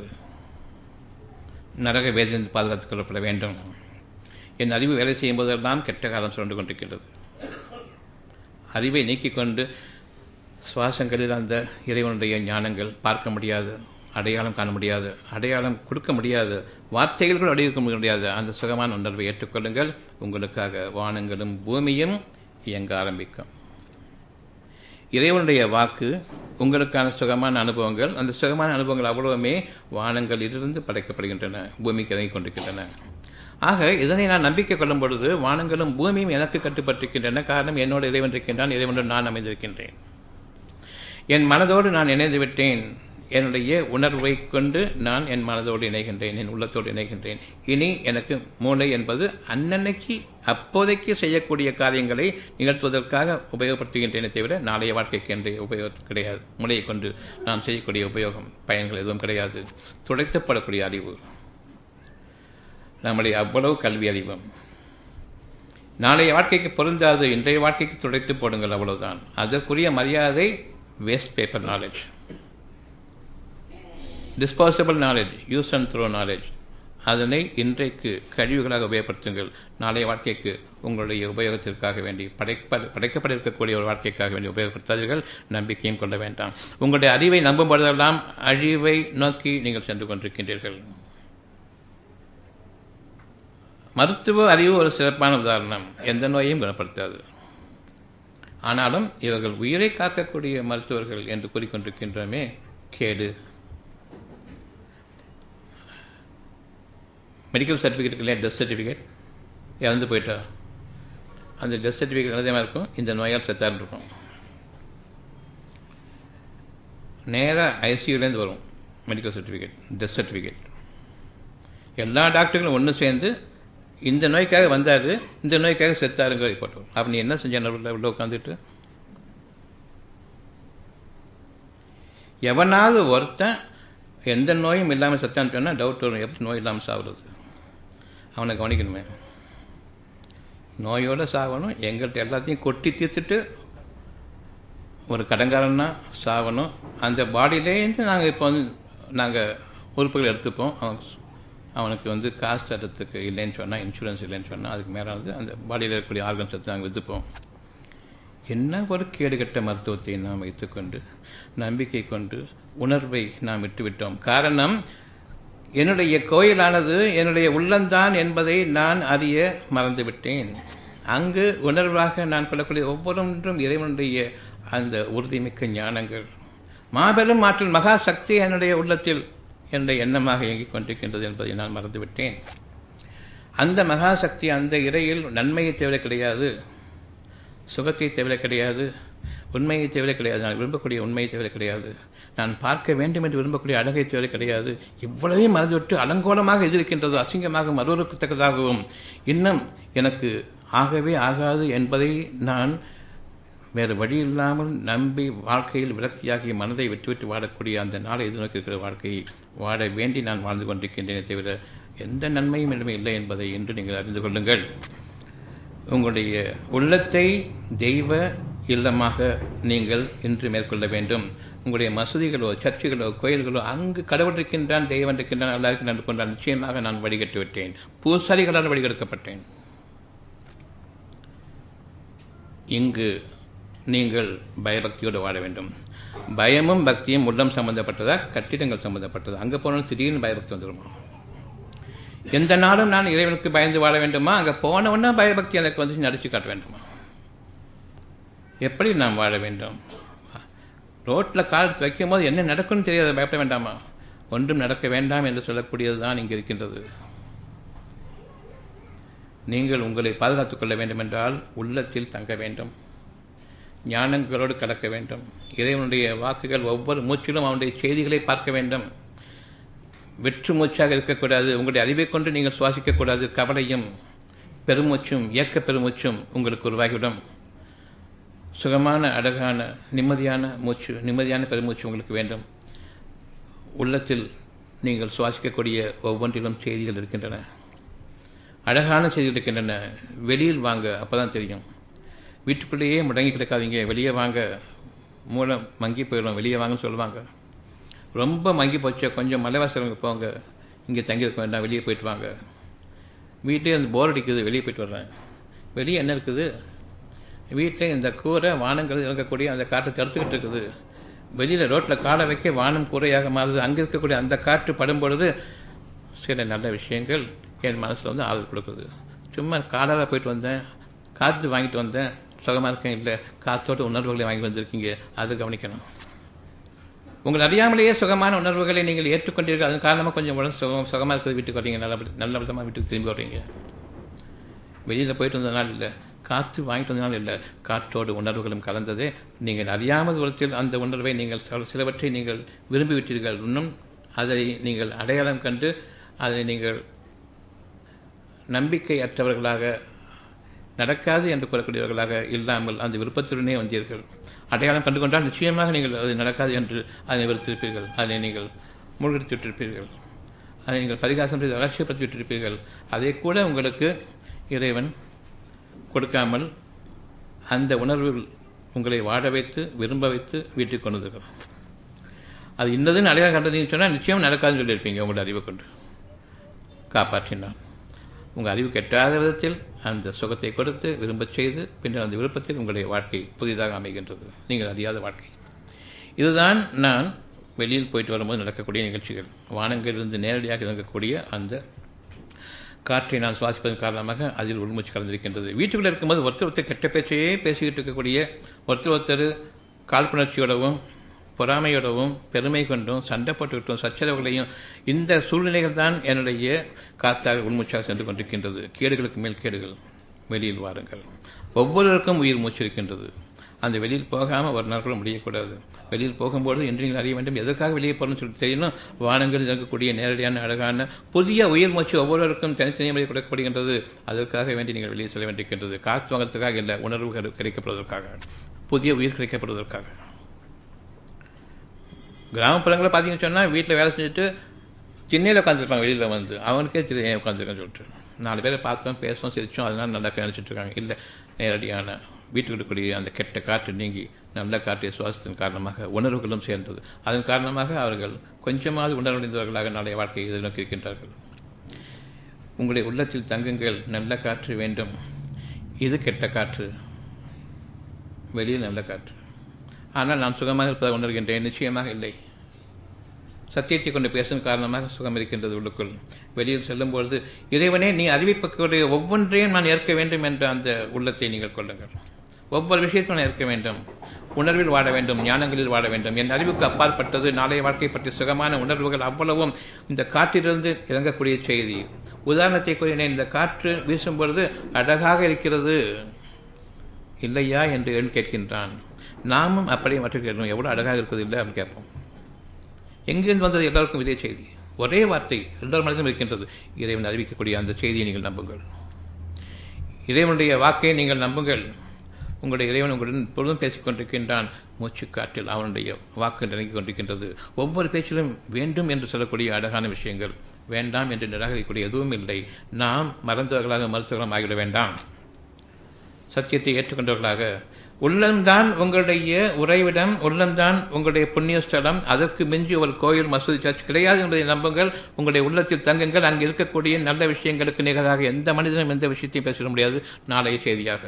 நரக வேதனை பாதுகாத்துக் கொள்ளப்பட வேண்டும் என் அறிவு வேலை செய்யும் போதெல்லாம் கெட்ட காலம் சுரண்டு கொண்டிருக்கின்றது அறிவை நீக்கிக் கொண்டு சுவாசங்களில் அந்த இறைவனுடைய ஞானங்கள் பார்க்க முடியாது அடையாளம் காண முடியாது அடையாளம் கொடுக்க முடியாது வார்த்தைகள் கூட அடையிருக்க முடியாது அந்த சுகமான உணர்வை ஏற்றுக்கொள்ளுங்கள் உங்களுக்காக வானங்களும் பூமியும் இயங்க ஆரம்பிக்கும் இறைவனுடைய வாக்கு உங்களுக்கான சுகமான அனுபவங்கள் அந்த சுகமான அனுபவங்கள் அவ்வளவுமே வானங்களிலிருந்து படைக்கப்படுகின்றன பூமிக்கு இறங்கிக் கொண்டிருக்கின்றன ஆக இதனை நான் நம்பிக்கை கொள்ளும் பொழுது வானங்களும் பூமியும் எனக்கு கட்டுப்பட்டிருக்கின்றன காரணம் என்னோட இறைவன் இருக்கின்றான் இறைவனுடன் நான் அமைந்திருக்கின்றேன் என் மனதோடு நான் இணைந்து விட்டேன் என்னுடைய உணர்வை கொண்டு நான் என் மனதோடு இணைகின்றேன் என் உள்ளத்தோடு இணைகின்றேன் இனி எனக்கு மூளை என்பது அன்னன்னைக்கு அப்போதைக்கு செய்யக்கூடிய காரியங்களை நிகழ்த்துவதற்காக உபயோகப்படுத்துகின்றேனே தவிர நாளைய வாழ்க்கைக்கு என்று உபயோகம் கிடையாது மூளையை கொண்டு நாம் செய்யக்கூடிய உபயோகம் பயன்கள் எதுவும் கிடையாது துடைத்தப்படக்கூடிய அறிவு நம்முடைய அவ்வளவு கல்வி அறிவும் நாளைய வாழ்க்கைக்கு பொருந்தாது இன்றைய வாழ்க்கைக்கு துடைத்து போடுங்கள் அவ்வளவுதான் அதற்குரிய மரியாதை waste paper knowledge disposable knowledge use and throw knowledge அதனை இன்றைக்கு கழிவுகளாக உபயோகப்படுத்துங்கள் நாளைய வாழ்க்கைக்கு உங்களுடைய உபயோகத்திற்காக வேண்டி படைப்ப படைக்கப்பட இருக்கக்கூடிய ஒரு வாழ்க்கைக்காக வேண்டி உபயோகப்படுத்தாதீர்கள் நம்பிக்கையும் கொள்ள வேண்டாம் உங்களுடைய அறிவை நம்பும் பொழுதெல்லாம் அழிவை நோக்கி நீங்கள் சென்று கொண்டிருக்கின்றீர்கள் மருத்துவ அறிவு ஒரு சிறப்பான உதாரணம் எந்த நோயையும் குணப்படுத்தாது ஆனாலும் இவர்கள் உயிரை காக்கக்கூடிய மருத்துவர்கள் என்று கூறிக்கொண்டிருக்கின்றோமே கேடு மெடிக்கல் சர்டிஃபிகேட் இல்லையா டெஸ்ட் சர்டிஃபிகேட் இறந்து போயிட்டா அந்த டெஸ்ட் சர்டிஃபிகேட் எழுதியமாக இருக்கும் இந்த நோயால் செத்தான்னு இருக்கும் நேராக ஐசியூலேருந்து வரும் மெடிக்கல் சர்டிஃபிகேட் டெஸ்ட் சர்டிஃபிகேட் எல்லா டாக்டர்களும் ஒன்று சேர்ந்து இந்த நோய்க்காக வந்தார் இந்த நோய்க்காக செத்தாருங்கிற ரிப்போர்ட் வரும் அப்போ நீ என்ன செஞ்ச உள்ள உள்ள உட்காந்துட்டு எவனாவது ஒருத்தன் எந்த நோயும் இல்லாமல் செத்தான்னு சொன்னால் டவுட் வரும் எப்படி நோய் இல்லாமல் சாகுறது அவனை கவனிக்கணுமே நோயோடு சாகணும் எங்கள்கிட்ட எல்லாத்தையும் கொட்டி தீர்த்துட்டு ஒரு கடங்காரன்னா சாகணும் அந்த பாடியிலேருந்து நாங்கள் இப்போ வந்து நாங்கள் உறுப்புகள் எடுத்துப்போம் அவன் அவனுக்கு வந்து காசு தரத்துக்கு இல்லைன்னு சொன்னால் இன்சூரன்ஸ் இல்லைன்னு சொன்னால் அதுக்கு மேலே வந்து அந்த பாடியில் இருக்கக்கூடிய ஆர்கன்ஸ் எடுத்து நாங்கள் விற்றுப்போம் என்ன ஒரு கேடுகட்ட மருத்துவத்தை நாம் வைத்துக்கொண்டு நம்பிக்கை கொண்டு உணர்வை நாம் விட்டுவிட்டோம் காரணம் என்னுடைய கோயிலானது என்னுடைய உள்ளந்தான் என்பதை நான் அறிய மறந்துவிட்டேன் அங்கு உணர்வாக நான் கொள்ளக்கூடிய ஒவ்வொன்றும் இறைவனுடைய அந்த உறுதிமிக்க ஞானங்கள் மாபெரும் ஆற்றல் மகா சக்தி என்னுடைய உள்ளத்தில் என்னுடைய எண்ணமாக இயங்கிக் கொண்டிருக்கின்றது என்பதை நான் மறந்துவிட்டேன் அந்த மகாசக்தி அந்த இறையில் நன்மையை தவிர கிடையாது சுகத்தை தவிர கிடையாது உண்மையை தவிர கிடையாது நான் விரும்பக்கூடிய உண்மையை தவிர கிடையாது நான் பார்க்க வேண்டும் என்று விரும்பக்கூடிய அழகை தவிர கிடையாது இவ்வளவையும் மறந்துவிட்டு அலங்கோலமாக எது இருக்கின்றதோ அசிங்கமாக மறுவருக்கத்தக்கதாகவும் இன்னும் எனக்கு ஆகவே ஆகாது என்பதை நான் வேறு வழி இல்லாமல் நம்பி வாழ்க்கையில் விரக்தியாகி மனதை விட்டுவிட்டு வாழக்கூடிய அந்த நாளை எதிர்நோக்கி இருக்கிற வாழ்க்கையை வாழ வேண்டி நான் வாழ்ந்து கொண்டிருக்கின்றேனே தவிர எந்த நன்மையும் என்னமே இல்லை என்பதை இன்று நீங்கள் அறிந்து கொள்ளுங்கள் உங்களுடைய உள்ளத்தை தெய்வ இல்லமாக நீங்கள் இன்று மேற்கொள்ள வேண்டும் உங்களுடைய மசூதிகளோ சர்ச்சுகளோ கோயில்களோ அங்கு கடவுள் இருக்கின்றான் தெய்வம் இருக்கின்றான் நல்லா இருக்கின்றான் கொண்டால் நிச்சயமாக நான் வழிகட்டு விட்டேன் பூசாரிகளால் வழிகெடுக்கப்பட்டேன் இங்கு நீங்கள் பயபக்தியோடு வாழ வேண்டும் பயமும் பக்தியும் உள்ளம் சம்பந்தப்பட்டதா கட்டிடங்கள் சம்பந்தப்பட்டதா அங்கே போனாலும் திடீர்னு பயபக்தி வந்துடுமா எந்த நாளும் நான் இறைவனுக்கு பயந்து வாழ வேண்டுமா அங்கே போனவுடனே பயபக்தி எனக்கு வந்து நடிச்சு காட்ட வேண்டுமா எப்படி நாம் வாழ வேண்டும் ரோட்டில் காலத்து வைக்கும் போது என்ன நடக்கும்னு தெரியாத பயப்பட வேண்டாமா ஒன்றும் நடக்க வேண்டாம் என்று சொல்லக்கூடியது தான் இங்கே இருக்கின்றது நீங்கள் உங்களை பாதுகாத்துக் கொள்ள வேண்டும் என்றால் உள்ளத்தில் தங்க வேண்டும் ஞானங்களோடு கலக்க வேண்டும் இறைவனுடைய வாக்குகள் ஒவ்வொரு மூச்சிலும் அவனுடைய செய்திகளை பார்க்க வேண்டும் வெற்று மூச்சாக இருக்கக்கூடாது உங்களுடைய அறிவை கொண்டு நீங்கள் சுவாசிக்கக்கூடாது கவலையும் பெருமூச்சும் இயக்க பெருமூச்சும் உங்களுக்கு உருவாகிவிடும் சுகமான அழகான நிம்மதியான மூச்சு நிம்மதியான பெருமூச்சு உங்களுக்கு வேண்டும் உள்ளத்தில் நீங்கள் சுவாசிக்கக்கூடிய ஒவ்வொன்றிலும் செய்திகள் இருக்கின்றன அழகான செய்திகள் இருக்கின்றன வெளியில் வாங்க அப்போ தான் தெரியும் வீட்டுக்குள்ளேயே முடங்கி கிடக்காதீங்க வெளியே வாங்க மூலம் மங்கி போயிடும் வெளியே வாங்கன்னு சொல்லுவாங்க ரொம்ப மங்கி போச்சு கொஞ்சம் மலைவாசலுங்க போங்க இங்கே தங்கியிருக்க வேண்டாம் வெளியே போயிட்டு வாங்க வீட்டிலே அந்த போர் அடிக்குது வெளியே போயிட்டு வர்றேன் வெளியே என்ன இருக்குது வீட்டில் இந்த கூரை வானங்கள் இறங்கக்கூடிய அந்த காற்றை தடுத்துக்கிட்டு இருக்குது வெளியில் ரோட்டில் காலை வைக்க வானம் கூரையாக மாறுது அங்கே இருக்கக்கூடிய அந்த காற்று படும் பொழுது சில நல்ல விஷயங்கள் என் மனசில் வந்து ஆதரவு கொடுக்குது சும்மா காலால் போயிட்டு வந்தேன் காற்று வாங்கிட்டு வந்தேன் சுகமாக இருக்கேன் இல்லை காற்றோட உணர்வுகளை வாங்கி வந்திருக்கீங்க அதை கவனிக்கணும் உங்கள் அறியாமலேயே சுகமான உணர்வுகளை நீங்கள் ஏற்றுக்கொண்டீர்கள் அதன் காரணமாக கொஞ்சம் உடம்பு சுகம் சுகமாக இருக்கிறது வீட்டுக்கு வரீங்க நல்ல நல்ல விதமாக வீட்டுக்கு திரும்பி வர்றீங்க வெளியில் போயிட்டு வந்ததுனால இல்லை காற்று வாங்கிட்டு வந்ததுனால இல்லை காற்றோடு உணர்வுகளும் கலந்ததே நீங்கள் அறியாமல் தூரத்தில் அந்த உணர்வை நீங்கள் சில- சிலவற்றை நீங்கள் விரும்பிவிட்டீர்கள் இன்னும் அதை நீங்கள் அடையாளம் கண்டு அதை நீங்கள் நம்பிக்கை அற்றவர்களாக நடக்காது என்று கூறக்கூடியவர்களாக இல்லாமல் அந்த விருப்பத்துடனே வந்தீர்கள் அடையாளம் கண்டு கொண்டால் நிச்சயமாக நீங்கள் அது நடக்காது என்று அதை வெறுத்திருப்பீர்கள் அதை நீங்கள் மூழ்கடித்து விட்டிருப்பீர்கள் அதை நீங்கள் பரிகாசம் செய்து அலட்சியப்படுத்தி விட்டிருப்பீர்கள் அதை கூட உங்களுக்கு இறைவன் கொடுக்காமல் அந்த உணர்வில் உங்களை வாட வைத்து விரும்ப வைத்து வீட்டுக்கு கொண்டு வந்திருக்கிறான் அது இன்னதுன்னு அடையாளம் கண்டதுன்னு சொன்னால் நிச்சயம் நடக்காதுன்னு சொல்லியிருப்பீங்க உங்களோட அறிவை கொண்டு காப்பாற்றினான் உங்கள் அறிவு கெட்டாத விதத்தில் அந்த சுகத்தை கொடுத்து விரும்பச் செய்து பின்னர் அந்த விருப்பத்தில் உங்களுடைய வாழ்க்கை புதிதாக அமைகின்றது நீங்கள் அறியாத வாழ்க்கை இதுதான் நான் வெளியில் போயிட்டு வரும்போது நடக்கக்கூடிய நிகழ்ச்சிகள் வானங்களிலிருந்து நேரடியாக இறங்கக்கூடிய அந்த காற்றை நான் சுவாசிப்பதன் காரணமாக அதில் உள்மூச்சு கலந்திருக்கின்றது வீட்டுக்குள்ளே இருக்கும்போது ஒருத்தர் ஒருத்தர் கெட்ட பேச்சையே பேசிக்கிட்டு இருக்கக்கூடிய ஒருத்தர் ஒருத்தர் காழ்ப்புணர்ச்சியோடவும் பொறாமையோடவும் பெருமை கொண்டும் சண்டை போட்டுக்கிட்டும் சச்சரவுகளையும் இந்த சூழ்நிலைகள் தான் என்னுடைய காத்தாக உள்மூச்சாக சென்று கொண்டிருக்கின்றது கேடுகளுக்கு மேல் கேடுகள் வெளியில் வாருங்கள் ஒவ்வொருவருக்கும் உயிர் மூச்சு இருக்கின்றது அந்த வெளியில் போகாமல் ஒரு நாள் கூட முடியக்கூடாது வெளியில் போகும்போது இன்று நீங்கள் அறிய வேண்டும் எதற்காக வெளியே போகணும்னு சொல்லி தெரியணும் வானங்களில் இருக்கக்கூடிய நேரடியான அழகான புதிய உயிர் மூச்சு ஒவ்வொருவருக்கும் தனித்தனி முறை கொடுக்கப்படுகின்றது அதற்காக வேண்டி நீங்கள் வெளியே செல்ல வேண்டியிருக்கின்றது காற்று வாங்கறதுக்காக இல்லை உணர்வு கிடை- கிடைக்கப்படுவதற்காக புதிய உயிர் கிடைக்கப்படுவதற்காக கிராமப்புறங்களில் பார்த்தீங்கன்னு சொன்னால் வீட்டில் வேலை செஞ்சுட்டு திண்ணையில் உட்காந்துருப்பாங்க வெளியில் வந்து அவனுக்கே தெரியும் ஏன் உட்காந்துருக்கேன்னு சொல்லிட்டு நாலு பேரை பார்த்தோம் பேசுவோம் சிரிச்சோம் அதனால நல்லா நினச்சிட்டு இருக்காங்க இல்லை நேரடியான வீட்டுக்கு இருக்கக்கூடிய அந்த கெட்ட காற்று நீங்கி நல்ல காற்றை சுவாசத்தின் காரணமாக உணர்வுகளும் சேர்ந்தது அதன் காரணமாக அவர்கள் கொஞ்சமாவது உணர்வடைந்தவர்களாக நாளைய வாழ்க்கையை எதிர்நோக்கி இருக்கின்றார்கள் உங்களுடைய உள்ளத்தில் தங்குங்கள் நல்ல காற்று வேண்டும் இது கெட்ட காற்று வெளியில் நல்ல காற்று ஆனால் நான் சுகமாக இருப்பதை உணர்கின்றேன் நிச்சயமாக இல்லை சத்தியத்தை கொண்டு பேசும் காரணமாக சுகம் இருக்கின்றது உள்ளுக்குள் வெளியில் செல்லும்பொழுது இறைவனே நீ அறிவிக்கக்கூடிய ஒவ்வொன்றையும் நான் ஏற்க வேண்டும் என்ற அந்த உள்ளத்தை நீங்கள் கொள்ளுங்கள் ஒவ்வொரு விஷயத்தையும் நான் ஏற்க வேண்டும் உணர்வில் வாழ வேண்டும் ஞானங்களில் வாழ வேண்டும் என் அறிவுக்கு அப்பாற்பட்டது நாளைய வாழ்க்கை பற்றி சுகமான உணர்வுகள் அவ்வளவும் இந்த காற்றிலிருந்து இறங்கக்கூடிய செய்தி உதாரணத்தை கூறினேன் இந்த காற்று வீசும் பொழுது அழகாக இருக்கிறது இல்லையா என்று என் கேட்கின்றான் நாமும் அப்படியே மற்ற கேட்கணும் எவ்வளோ அழகாக இருக்குது இல்லை அப்படின்னு கேட்போம் எங்கிருந்து வந்தது எல்லாருக்கும் இதே செய்தி ஒரே வார்த்தை எல்லார் மனதிலும் இருக்கின்றது இறைவன் அறிவிக்கக்கூடிய அந்த செய்தியை நீங்கள் நம்புங்கள் இறைவனுடைய வாக்கை நீங்கள் நம்புங்கள் உங்களுடைய இறைவன் உங்களுடன் பொழுதும் பேசிக் கொண்டிருக்கின்றான் மூச்சுக்காற்றில் அவனுடைய வாக்கு நிறங்கிக் கொண்டிருக்கின்றது ஒவ்வொரு பேச்சிலும் வேண்டும் என்று சொல்லக்கூடிய அழகான விஷயங்கள் வேண்டாம் என்று நிராகரிக்கக்கூடிய எதுவும் இல்லை நாம் மறந்தவர்களாக மருத்துவர்களும் ஆகிவிட வேண்டாம் சத்தியத்தை ஏற்றுக்கொண்டவர்களாக உள்ளம்தான் உங்களுடைய உறைவிடம் உள்ளம்தான் உங்களுடைய புண்ணிய ஸ்தலம் அதற்கு மிஞ்சி ஒரு கோயில் மசூதி சர்ச் கிடையாது என்பதை நம்புங்கள் உங்களுடைய உள்ளத்தில் தங்குங்கள் அங்கே இருக்கக்கூடிய நல்ல விஷயங்களுக்கு நிகராக எந்த மனிதனும் எந்த விஷயத்தையும் பேசிட முடியாது நாளைய செய்தியாக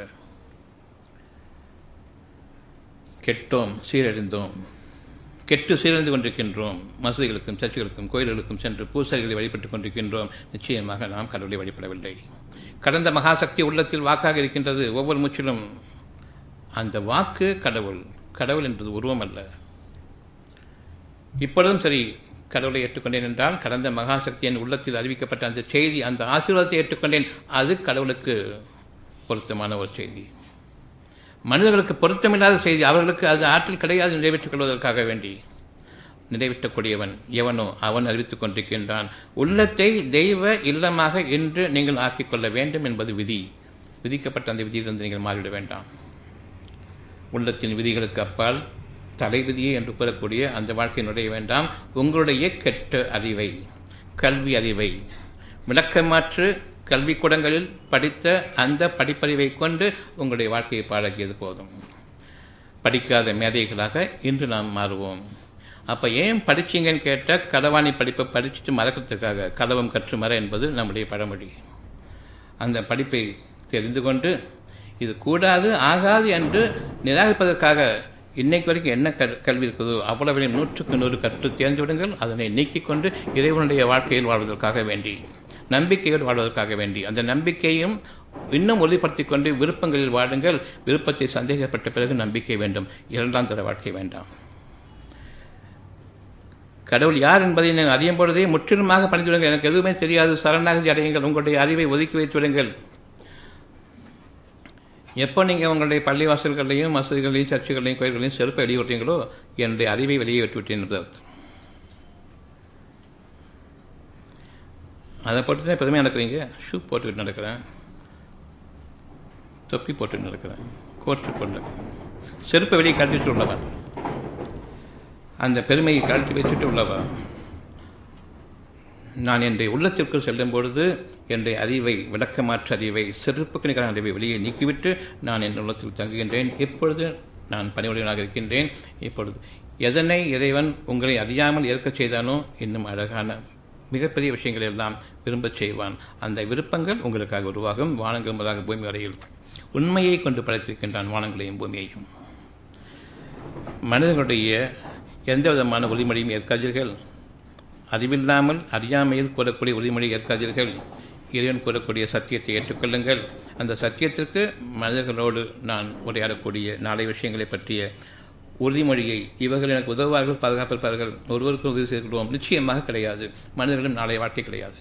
கெட்டோம் சீரழிந்தோம் கெட்டு சீரழிந்து கொண்டிருக்கின்றோம் மசூதிகளுக்கும் சர்ச்சுகளுக்கும் கோயில்களுக்கும் சென்று பூசாரிகளை வழிபட்டுக் கொண்டிருக்கின்றோம் நிச்சயமாக நாம் கடவுளை வழிபடவில்லை கடந்த மகாசக்தி உள்ளத்தில் வாக்காக இருக்கின்றது ஒவ்வொரு மூச்சிலும் அந்த வாக்கு கடவுள் கடவுள் என்பது உருவம் அல்ல இப்பொழுதும் சரி கடவுளை ஏற்றுக்கொண்டேன் என்றால் கடந்த மகாசக்தி என் உள்ளத்தில் அறிவிக்கப்பட்ட அந்த செய்தி அந்த ஆசீர்வாதத்தை ஏற்றுக்கொண்டேன் அது கடவுளுக்கு பொருத்தமான ஒரு செய்தி மனிதர்களுக்கு பொருத்தமில்லாத செய்தி அவர்களுக்கு அது ஆற்றல் கிடையாது நிறைவேற்றிக் கொள்வதற்காக வேண்டி நிறைவேற்றக்கூடியவன் எவனோ அவன் அறிவித்துக் கொண்டிருக்கின்றான் உள்ளத்தை தெய்வ இல்லமாக இன்று நீங்கள் ஆக்கிக் கொள்ள வேண்டும் என்பது விதி விதிக்கப்பட்ட அந்த விதியிலிருந்து நீங்கள் மாறிவிட வேண்டாம் உள்ளத்தின் விதிகளுக்கு அப்பால் தலை விதியை என்று கூறக்கூடிய அந்த வாழ்க்கை நுழைய வேண்டாம் உங்களுடைய கெட்ட அறிவை கல்வி அறிவை விளக்கமாற்று கல்விக்கூடங்களில் படித்த அந்த படிப்பறிவை கொண்டு உங்களுடைய வாழ்க்கையை பாழகியது போதும் படிக்காத மேதைகளாக இன்று நாம் மாறுவோம் அப்போ ஏன் படிச்சீங்கன்னு கேட்டால் களவாணி படிப்பை படிச்சுட்டு மறக்கிறதுக்காக களவம் கற்று மற என்பது நம்முடைய பழமொழி அந்த படிப்பை தெரிந்து கொண்டு இது கூடாது ஆகாது என்று நிராகரிப்பதற்காக இன்னைக்கு வரைக்கும் என்ன கல் கல்வி இருக்குதோ அவ்வளவு நூற்றுக்கு நூறு கற்று தேர்ந்து விடுங்கள் அதனை நீக்கிக் கொண்டு இறைவனுடைய வாழ்க்கையில் வாழ்வதற்காக வேண்டி நம்பிக்கையோடு வாழ்வதற்காக வேண்டி அந்த நம்பிக்கையும் இன்னும் உறுதிப்படுத்திக் கொண்டு விருப்பங்களில் வாழுங்கள் விருப்பத்தை சந்தேகப்பட்ட பிறகு நம்பிக்கை வேண்டும் இரண்டாம் தர வாழ்க்கை வேண்டாம் கடவுள் யார் என்பதை நீங்கள் அறியும் பொழுதே முற்றிலுமாக பணிந்து விடுங்கள் எனக்கு எதுவுமே தெரியாது சரணாகதி அடையுங்கள் உங்களுடைய அறிவை ஒதுக்கி வைத்து விடுங்கள் எப்போ நீங்கள் உங்களுடைய பள்ளிவாசல்களையும் மசதிகளையும் சர்ச்சுகளையும் கோயில்களையும் செருப்பை வெளியே விட்டீங்களோ என்னுடைய அறிவை வெளியே விட்டு விட்டேன் என்பது அர்த்தம் அதை போட்டு தான் பெருமையாக நடக்கிறீங்க ஷூ போட்டுக்கிட்டு நடக்கிறேன் தொப்பி போட்டுக்கிட்டு நடக்கிறேன் கோட்டு போட்டு நடக்கிறேன் செருப்பை வெளியே கழட்டிட்டு உள்ளவன் அந்த பெருமையை கழட்டி வச்சுட்டு உள்ளவா நான் என்னுடைய உள்ளத்திற்கு செல்லும் பொழுது என்னுடைய அறிவை விளக்கமாற்ற அறிவை செருப்புக்கு நிகரான அறிவை வெளியே நீக்கிவிட்டு நான் என் உள்ளத்தில் தங்குகின்றேன் இப்பொழுது நான் பணிவுடையவனாக இருக்கின்றேன் இப்பொழுது எதனை இறைவன் உங்களை அறியாமல் ஏற்கச் செய்தானோ இன்னும் அழகான மிகப்பெரிய விஷயங்கள் எல்லாம் விரும்பச் செய்வான் அந்த விருப்பங்கள் உங்களுக்காக உருவாகும் வானங்கள் முதலாக பூமி வரையில் உண்மையை கொண்டு படைத்திருக்கின்றான் வானங்களையும் பூமியையும் மனிதர்களுடைய எந்த விதமான உறுதிமொழியும் ஏற்காதீர்கள் அறிவில்லாமல் அறியாமையில் கூறக்கூடிய உறுதிமொழி ஏற்காதீர்கள் இறைவன் கூறக்கூடிய சத்தியத்தை ஏற்றுக்கொள்ளுங்கள் அந்த சத்தியத்திற்கு மனிதர்களோடு நான் உரையாடக்கூடிய நாளை விஷயங்களை பற்றிய உறுதிமொழியை இவர்கள் எனக்கு உதவுவார்கள் பாதுகாப்பிருப்பார்கள் ஒருவருக்கு உதவி செய்துவிடுவோம் நிச்சயமாக கிடையாது மனிதர்களும் நாளைய வாழ்க்கை கிடையாது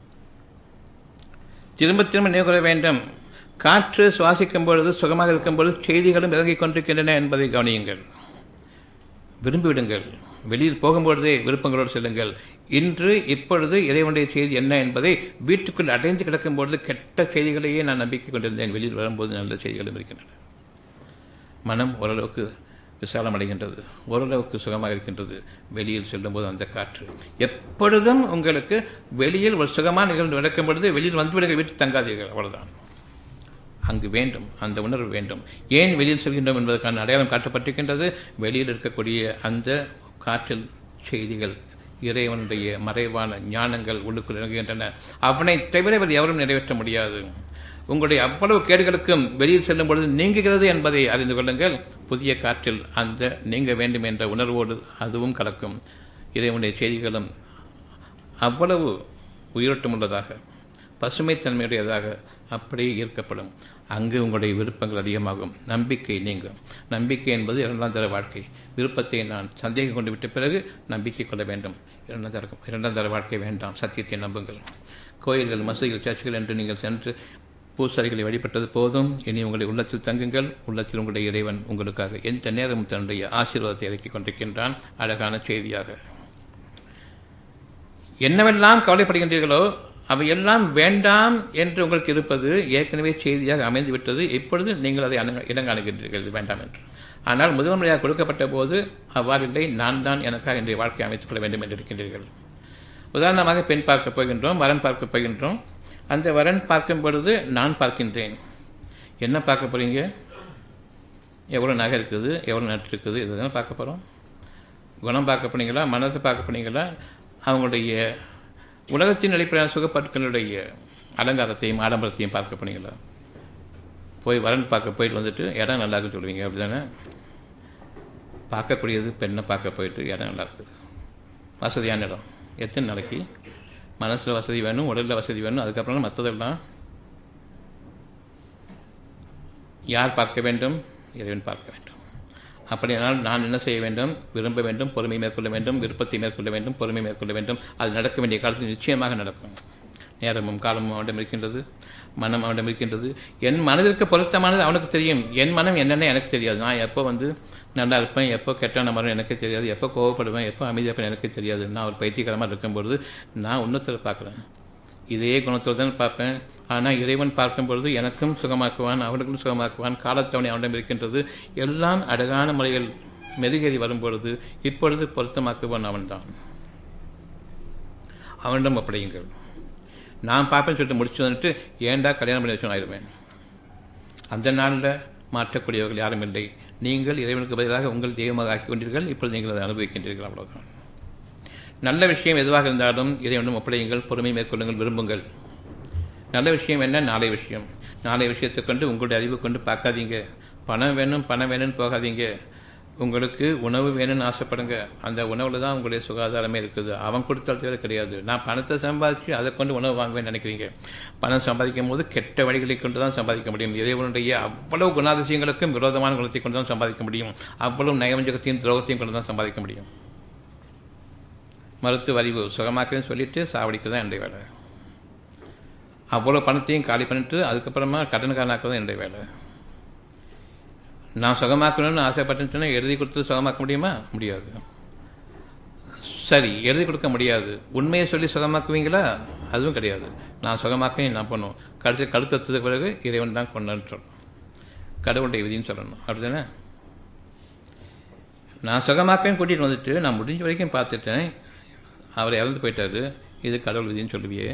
திரும்ப திரும்ப நினைவுகூற வேண்டும் காற்று சுவாசிக்கும் பொழுது சுகமாக இருக்கும் பொழுது செய்திகளும் இறங்கிக் கொண்டிருக்கின்றன என்பதை கவனியுங்கள் விரும்பிவிடுங்கள் வெளியில் போகும்பொழுதே விருப்பங்களோடு செல்லுங்கள் இன்று இப்பொழுது இறைவனுடைய செய்தி என்ன என்பதை வீட்டுக்குள் அடைந்து கிடக்கும் பொழுது கெட்ட செய்திகளையே நான் நம்பிக்கை கொண்டிருந்தேன் வெளியில் வரும்போது நல்ல செய்திகளும் இருக்கின்றன மனம் ஓரளவுக்கு விசாலம் அடைகின்றது ஓரளவுக்கு சுகமாக இருக்கின்றது வெளியில் செல்லும்போது அந்த காற்று எப்பொழுதும் உங்களுக்கு வெளியில் ஒரு சுகமான நிகழ்ந்து நடக்கும் பொழுது வெளியில் வந்துவிடுங்க வீட்டு தங்காதீர்கள் அவ்வளவுதான் அங்கு வேண்டும் அந்த உணர்வு வேண்டும் ஏன் வெளியில் செல்கின்றோம் என்பதற்கான அடையாளம் காட்டப்பட்டிருக்கின்றது வெளியில் இருக்கக்கூடிய அந்த காற்றில் செய்திகள் இறைவனுடைய மறைவான ஞானங்கள் உள்ளுக்குள் இறங்குகின்றன அவனை தவிர வேறு எவரும் நிறைவேற்ற முடியாது உங்களுடைய அவ்வளவு கேடுகளுக்கும் வெளியில் செல்லும் பொழுது நீங்குகிறது என்பதை அறிந்து கொள்ளுங்கள் புதிய காற்றில் அந்த நீங்க வேண்டும் என்ற உணர்வோடு அதுவும் கலக்கும் இறைவனுடைய செய்திகளும் அவ்வளவு உயிரோட்டமுள்ளதாக பசுமைத்தன்மையுடையதாக அப்படியே ஈர்க்கப்படும் அங்கு உங்களுடைய விருப்பங்கள் அதிகமாகும் நம்பிக்கை நீங்கும் நம்பிக்கை என்பது இரண்டாம் தர வாழ்க்கை விருப்பத்தை நான் சந்தேகம் கொண்டு விட்ட பிறகு நம்பிக்கை கொள்ள வேண்டும் இரண்டாம் தர இரண்டாம் தர வாழ்க்கை வேண்டாம் சத்தியத்தை நம்புங்கள் கோயில்கள் மசூதிகள் சர்ச்சுகள் என்று நீங்கள் சென்று பூசாரிகளை வழிபட்டது போதும் இனி உங்களை உள்ளத்தில் தங்குங்கள் உள்ளத்தில் உங்களுடைய இறைவன் உங்களுக்காக எந்த நேரமும் தன்னுடைய ஆசீர்வாதத்தை இறக்கிக் கொண்டிருக்கின்றான் அழகான செய்தியாக என்னவெல்லாம் கவலைப்படுகின்றீர்களோ அவையெல்லாம் வேண்டாம் என்று உங்களுக்கு இருப்பது ஏற்கனவே செய்தியாக அமைந்துவிட்டது இப்பொழுது நீங்கள் அதை அணு இனங்காணுகின்றீர்கள் இது வேண்டாம் என்று ஆனால் முதல் முறையாக கொடுக்கப்பட்ட போது அவ்வாறில்லை நான் தான் எனக்காக இன்றைய வாழ்க்கையை அமைத்துக் கொள்ள வேண்டும் என்று இருக்கின்றீர்கள் உதாரணமாக பெண் பார்க்க போகின்றோம் வரன் பார்க்க போகின்றோம் அந்த வரன் பார்க்கும் பொழுது நான் பார்க்கின்றேன் என்ன பார்க்க போகிறீங்க எவ்வளோ நகை இருக்குது எவ்வளோ நட்டு இருக்குது இதுதான் பார்க்க போகிறோம் குணம் பார்க்க போனீங்களா மனத்தை பார்க்க போனீங்களா அவங்களுடைய உலகத்தின் அடிப்படையான சுகப்பட்டுக்களுடைய அலங்காரத்தையும் ஆடம்பரத்தையும் பார்க்க போனீங்களா போய் வரன் பார்க்க போயிட்டு வந்துட்டு இடம் நல்லா இருக்குன்னு சொல்லுவீங்க அப்படி தானே பார்க்கக்கூடியது பெண்ணை பார்க்க போயிட்டு இடம் நல்லா இருக்குது வசதியான இடம் எத்தனை நாளைக்கு மனசில் வசதி வேணும் உடலில் வசதி வேணும் அதுக்கப்புறம் மற்றதெல்லாம் யார் பார்க்க வேண்டும் இறைவன் பார்க்க வேண்டும் அப்படியானால் நான் என்ன செய்ய வேண்டும் விரும்ப வேண்டும் பொறுமை மேற்கொள்ள வேண்டும் விருப்பத்தை மேற்கொள்ள வேண்டும் பொறுமை மேற்கொள்ள வேண்டும் அது நடக்க வேண்டிய காலத்தில் நிச்சயமாக நடக்கும் நேரமும் காலமும் அவனிடம் இருக்கின்றது மனம் அவனிடம் இருக்கின்றது என் மனதிற்கு பொருத்தமானது அவனுக்கு தெரியும் என் மனம் என்னென்ன எனக்கு தெரியாது நான் எப்போ வந்து நல்லா இருப்பேன் எப்போ கெட்டான மரம் எனக்கு தெரியாது எப்போ கோவப்படுவேன் எப்போ அமைதியாக எனக்கு தெரியாது நான் ஒரு பைத்தியகரமாக இருக்கும்பொழுது நான் உன்னத்தில் பார்க்குறேன் இதே குணத்தில் தான் பார்ப்பேன் ஆனால் இறைவன் பார்க்கும் பொழுது எனக்கும் சுகமாக்குவான் அவனுக்கும் சுகமாக்குவான் காலத்தவணை அவனிடம் இருக்கின்றது எல்லாம் அழகான முறையில் மெருகேறி வரும்பொழுது இப்பொழுது பொருத்தமாக்குவான் அவன்தான் அவனிடம் அப்படியுங்கள் நான் பார்ப்பேன்னு சொல்லிட்டு முடிச்சு வந்துட்டு ஏன்டா கல்யாணம் பண்ணி வச்சு ஆயிடுவேன் அந்த நாளில் மாற்றக்கூடியவர்கள் யாரும் இல்லை நீங்கள் இறைவனுக்கு பதிலாக உங்கள் தெய்வமாக ஆக்கி கொண்டீர்கள் இப்பொழுது நீங்கள் அதை அனுபவிக்கின்றீர்கள் அவ்வளவுதான் நல்ல விஷயம் எதுவாக இருந்தாலும் இறைவனும் ஒப்படையுங்கள் பொறுமை மேற்கொள்ளுங்கள் விரும்புங்கள் நல்ல விஷயம் என்ன நாளை விஷயம் நாளை விஷயத்தை கொண்டு உங்களுடைய அறிவு கொண்டு பார்க்காதீங்க பணம் வேணும் பணம் வேணும்னு போகாதீங்க உங்களுக்கு உணவு வேணும்னு ஆசைப்படுங்க அந்த உணவில் தான் உங்களுடைய சுகாதாரமே இருக்குது அவன் கொடுத்தால் தவிர கிடையாது நான் பணத்தை சம்பாதிச்சு அதை கொண்டு உணவு வாங்குவேன்னு நினைக்கிறீங்க பணம் சம்பாதிக்கும் போது கெட்ட வழிகளை கொண்டு தான் சம்பாதிக்க முடியும் இறைவனுடைய அவ்வளவு குணாதிசயங்களுக்கும் விரோதமான குணத்தை கொண்டு தான் சம்பாதிக்க முடியும் அவ்வளவு நயவஞ்சகத்தையும் துரோகத்தையும் கொண்டு தான் சம்பாதிக்க முடியும் மருத்துவ அறிவு சுகமாக்குறேன்னு சொல்லிட்டு சாவடிக்க தான் என்னுடைய வேலை அவ்வளோ பணத்தையும் காலி பண்ணிட்டு அதுக்கப்புறமா கடனுக்காரனாக்க தான் என்னுடைய வேலை நான் சுகமாக்கணும்னு ஆசைப்பட்டுச்சுன்னா எழுதி கொடுத்து சுகமாக்க முடியுமா முடியாது சரி எழுதி கொடுக்க முடியாது உண்மையை சொல்லி சுகமாக்குவீங்களா அதுவும் கிடையாது நான் சுகமாக்க நான் பண்ணுவோம் கடைசி கழுத்தத்துக்கு பிறகு இறைவன் தான் கொண்டான்னு சொல்லணும் கடவுளுடைய விதின்னு சொல்லணும் அப்படிதானே நான் சுகமாக்கன்னு கூட்டிகிட்டு வந்துட்டு நான் முடிஞ்ச வரைக்கும் பார்த்துட்டேன் அவர் இறந்து போயிட்டாரு இது கடவுள் விதின்னு சொல்லுவியே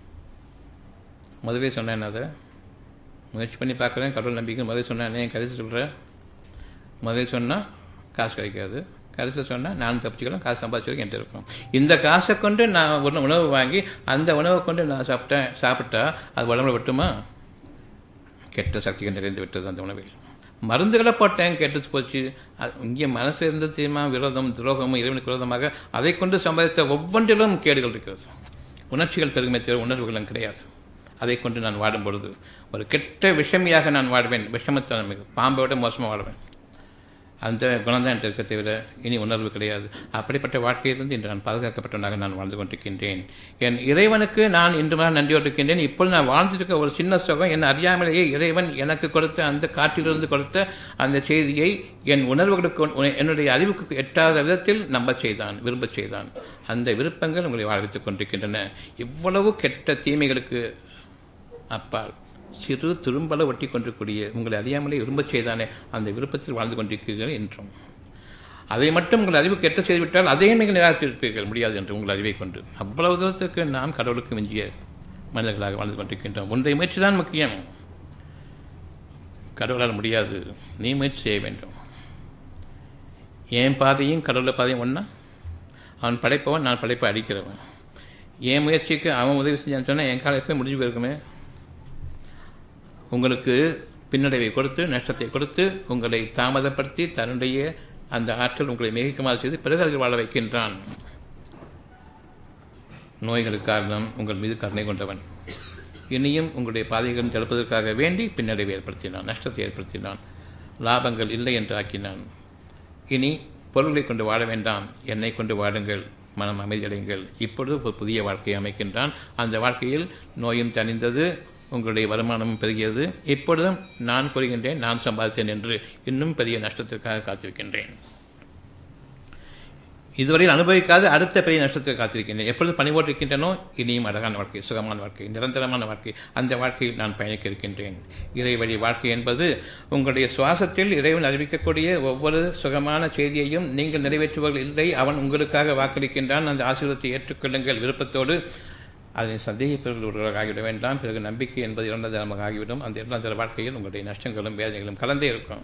முதவே சொன்னேன் அதை முயற்சி பண்ணி பார்க்குறேன் கடவுள் நம்பிக்கை முதல்ல சொன்னேன் என் கடைசி சொல்கிறேன் முதல்ல சொன்னால் காசு கிடைக்காது கடைசியில் சொன்னால் நானும் தப்பிச்சுக்கலாம் காசு சம்பாதிச்சு என்கிட்ட இருக்கும் இந்த காசை கொண்டு நான் ஒரு உணவு வாங்கி அந்த உணவை கொண்டு நான் சாப்பிட்டேன் சாப்பிட்டா அது உடம்புல விட்டுமா கெட்ட சக்திகள் நிறைந்து விட்டது அந்த உணவில் மருந்துகளை போட்டேன் கெட்டு போச்சு அது இங்கே மனசு இருந்த தீமா விரோதம் துரோகமும் இறைவனுக்கு விரோதமாக அதை கொண்டு சம்பாதித்த ஒவ்வொன்றிலும் கேடுகள் இருக்கிறது உணர்ச்சிகள் பெருமை தவிர உணர்வுகளும் கிடையாது அதை கொண்டு நான் வாடும் பொழுது ஒரு கெட்ட விஷமியாக நான் வாடுவேன் விஷமத்தனம் பாம்பை விட மோசமாக வாடுவேன் அந்த குணம் தான் இருக்க தவிர இனி உணர்வு கிடையாது அப்படிப்பட்ட வாழ்க்கையிலிருந்து இன்று நான் பாதுகாக்கப்பட்டவனாக நான் வாழ்ந்து கொண்டிருக்கின்றேன் என் இறைவனுக்கு நான் இன்று மாதிரி நன்றியோடு இருக்கின்றேன் இப்பொழுது நான் வாழ்ந்திருக்க ஒரு சின்ன சுகம் என் அறியாமலேயே இறைவன் எனக்கு கொடுத்த அந்த காற்றிலிருந்து கொடுத்த அந்த செய்தியை என் உணர்வுகளுக்கு என்னுடைய அறிவுக்கு எட்டாத விதத்தில் நம்ப செய்தான் விரும்ப செய்தான் அந்த விருப்பங்கள் உங்களை வாழ்வித்துக் கொண்டிருக்கின்றன இவ்வளவு கெட்ட தீமைகளுக்கு அப்பால் சிறு திரும்பல ஒட்டி கொண்டிருக்கூடிய உங்களை அறியாமலே விரும்பச் செய்தானே அந்த விருப்பத்தில் வாழ்ந்து கொண்டிருக்கிறீர்கள் என்றும் அதை மட்டும் உங்கள் அறிவுக்கு எட்ட செய்துவிட்டால் அதையும் நீங்கள் நிராகரித்திருப்பீர்கள் முடியாது என்று உங்கள் அறிவை கொண்டு அவ்வளவு தூரத்துக்கு நாம் கடவுளுக்கு மிஞ்சிய மனிதர்களாக வாழ்ந்து கொண்டிருக்கின்றோம் ஒன்றை முயற்சி தான் முக்கியம் கடவுளால் முடியாது நீ முயற்சி செய்ய வேண்டும் என் பாதையும் கடவுளை பாதையும் ஒன்றா அவன் படைப்பவன் நான் படைப்பை அடிக்கிறவன் என் முயற்சிக்கு அவன் உதவி செஞ்சான்னு சொன்னால் என் காலம் எப்போ முடிஞ்சு போயிருக்குமே உங்களுக்கு பின்னடைவை கொடுத்து நஷ்டத்தை கொடுத்து உங்களை தாமதப்படுத்தி தன்னுடைய அந்த ஆற்றல் உங்களை மிகைக்குமாறு செய்து பிறகு அதில் வாழ வைக்கின்றான் நோய்களுக்கு காரணம் உங்கள் மீது கருணை கொண்டவன் இனியும் உங்களுடைய பாதைகளும் தடுப்பதற்காக வேண்டி பின்னடைவை ஏற்படுத்தினான் நஷ்டத்தை ஏற்படுத்தினான் லாபங்கள் இல்லை என்று ஆக்கினான் இனி பொருள்களை கொண்டு வாழ வேண்டாம் என்னை கொண்டு வாடுங்கள் மனம் அமைதியடைங்கள் இப்பொழுது ஒரு புதிய வாழ்க்கையை அமைக்கின்றான் அந்த வாழ்க்கையில் நோயும் தணிந்தது உங்களுடைய வருமானமும் பெருகியது இப்பொழுதும் நான் கூறுகின்றேன் நான் சம்பாதித்தேன் என்று இன்னும் பெரிய நஷ்டத்திற்காக காத்திருக்கின்றேன் இதுவரையில் அனுபவிக்காத அடுத்த பெரிய நஷ்டத்திற்கு காத்திருக்கின்றேன் எப்பொழுது பணிபோட்டிருக்கின்றனோ இனியும் அழகான வாழ்க்கை சுகமான வாழ்க்கை நிரந்தரமான வாழ்க்கை அந்த வாழ்க்கையில் நான் பயணிக்க இருக்கின்றேன் இறை வழி வாழ்க்கை என்பது உங்களுடைய சுவாசத்தில் இறைவன் அறிவிக்கக்கூடிய ஒவ்வொரு சுகமான செய்தியையும் நீங்கள் நிறைவேற்றுவர்கள் இல்லை அவன் உங்களுக்காக வாக்களிக்கின்றான் அந்த ஆசீர்வாதத்தை ஏற்றுக்கொள்ளுங்கள் விருப்பத்தோடு அதை சந்தேகிப்பவர்கள் ஒருவராக ஆகிவிட வேண்டாம் பிறகு நம்பிக்கை என்பது இரண்டாம் தரமாக ஆகிவிடும் அந்த இரண்டாம் தர வாழ்க்கையில் உங்களுடைய நஷ்டங்களும் வேதனைகளும் கலந்தே இருக்கும்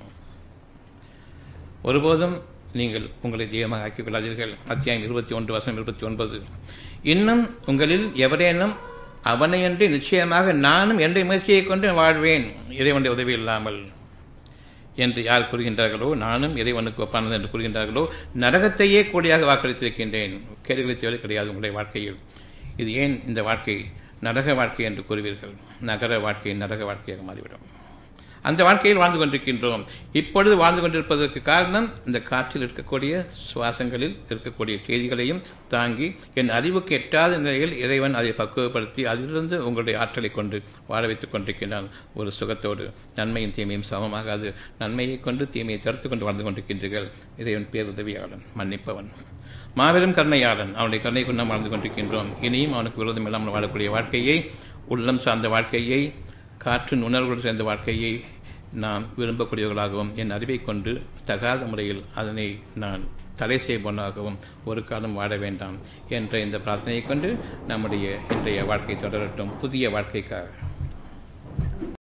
ஒருபோதும் நீங்கள் உங்களை தெய்வமாக ஆக்கிக் கொள்ளாதீர்கள் அத்தியாயம் இருபத்தி ஒன்று வருஷம் இருபத்தி ஒன்பது இன்னும் உங்களில் எவரேனும் அவனையன்றி நிச்சயமாக நானும் என்ற முயற்சியை கொண்டு வாழ்வேன் இறைவனுடைய உதவி இல்லாமல் என்று யார் கூறுகின்றார்களோ நானும் இறைவனுக்கு ஒப்பானது என்று கூறுகின்றார்களோ நரகத்தையே கூடியாக வாக்களித்திருக்கின்றேன் கேடுகளை தேவை கிடையாது உங்களுடைய வாழ்க்கையில் இது ஏன் இந்த வாழ்க்கை நரக வாழ்க்கை என்று கூறுவீர்கள் நகர வாழ்க்கை நரக வாழ்க்கையாக மாறிவிடும் அந்த வாழ்க்கையில் வாழ்ந்து கொண்டிருக்கின்றோம் இப்பொழுது வாழ்ந்து கொண்டிருப்பதற்கு காரணம் இந்த காற்றில் இருக்கக்கூடிய சுவாசங்களில் இருக்கக்கூடிய செய்திகளையும் தாங்கி என் அறிவுக்கு எட்டாத நிலையில் இறைவன் அதை பக்குவப்படுத்தி அதிலிருந்து உங்களுடைய ஆற்றலை கொண்டு வாழ வைத்துக் கொண்டிருக்கின்றான் ஒரு சுகத்தோடு நன்மையும் தீமையும் சமமாகாது நன்மையை கொண்டு தீமையை தடுத்து கொண்டு வாழ்ந்து கொண்டிருக்கின்றீர்கள் இறைவன் பேருதவியாளன் மன்னிப்பவன் மாபெரும் கருணையாளன் அவனுடைய கருணை கொண்டு நாம் வாழ்ந்து கொண்டிருக்கின்றோம் இனியும் அவனுக்கு விரோதம் இல்லாமல் வாழக்கூடிய வாழ்க்கையை உள்ளம் சார்ந்த வாழ்க்கையை காற்றின் உணர்வுடன் சேர்ந்த வாழ்க்கையை நாம் விரும்பக்கூடியவர்களாகவும் என் அறிவை கொண்டு தகாத முறையில் அதனை நான் தடை செய்வனாகவும் ஒரு காலம் வாழ வேண்டாம் என்ற இந்த பிரார்த்தனையை கொண்டு நம்முடைய இன்றைய வாழ்க்கை தொடரட்டும் புதிய வாழ்க்கைக்காக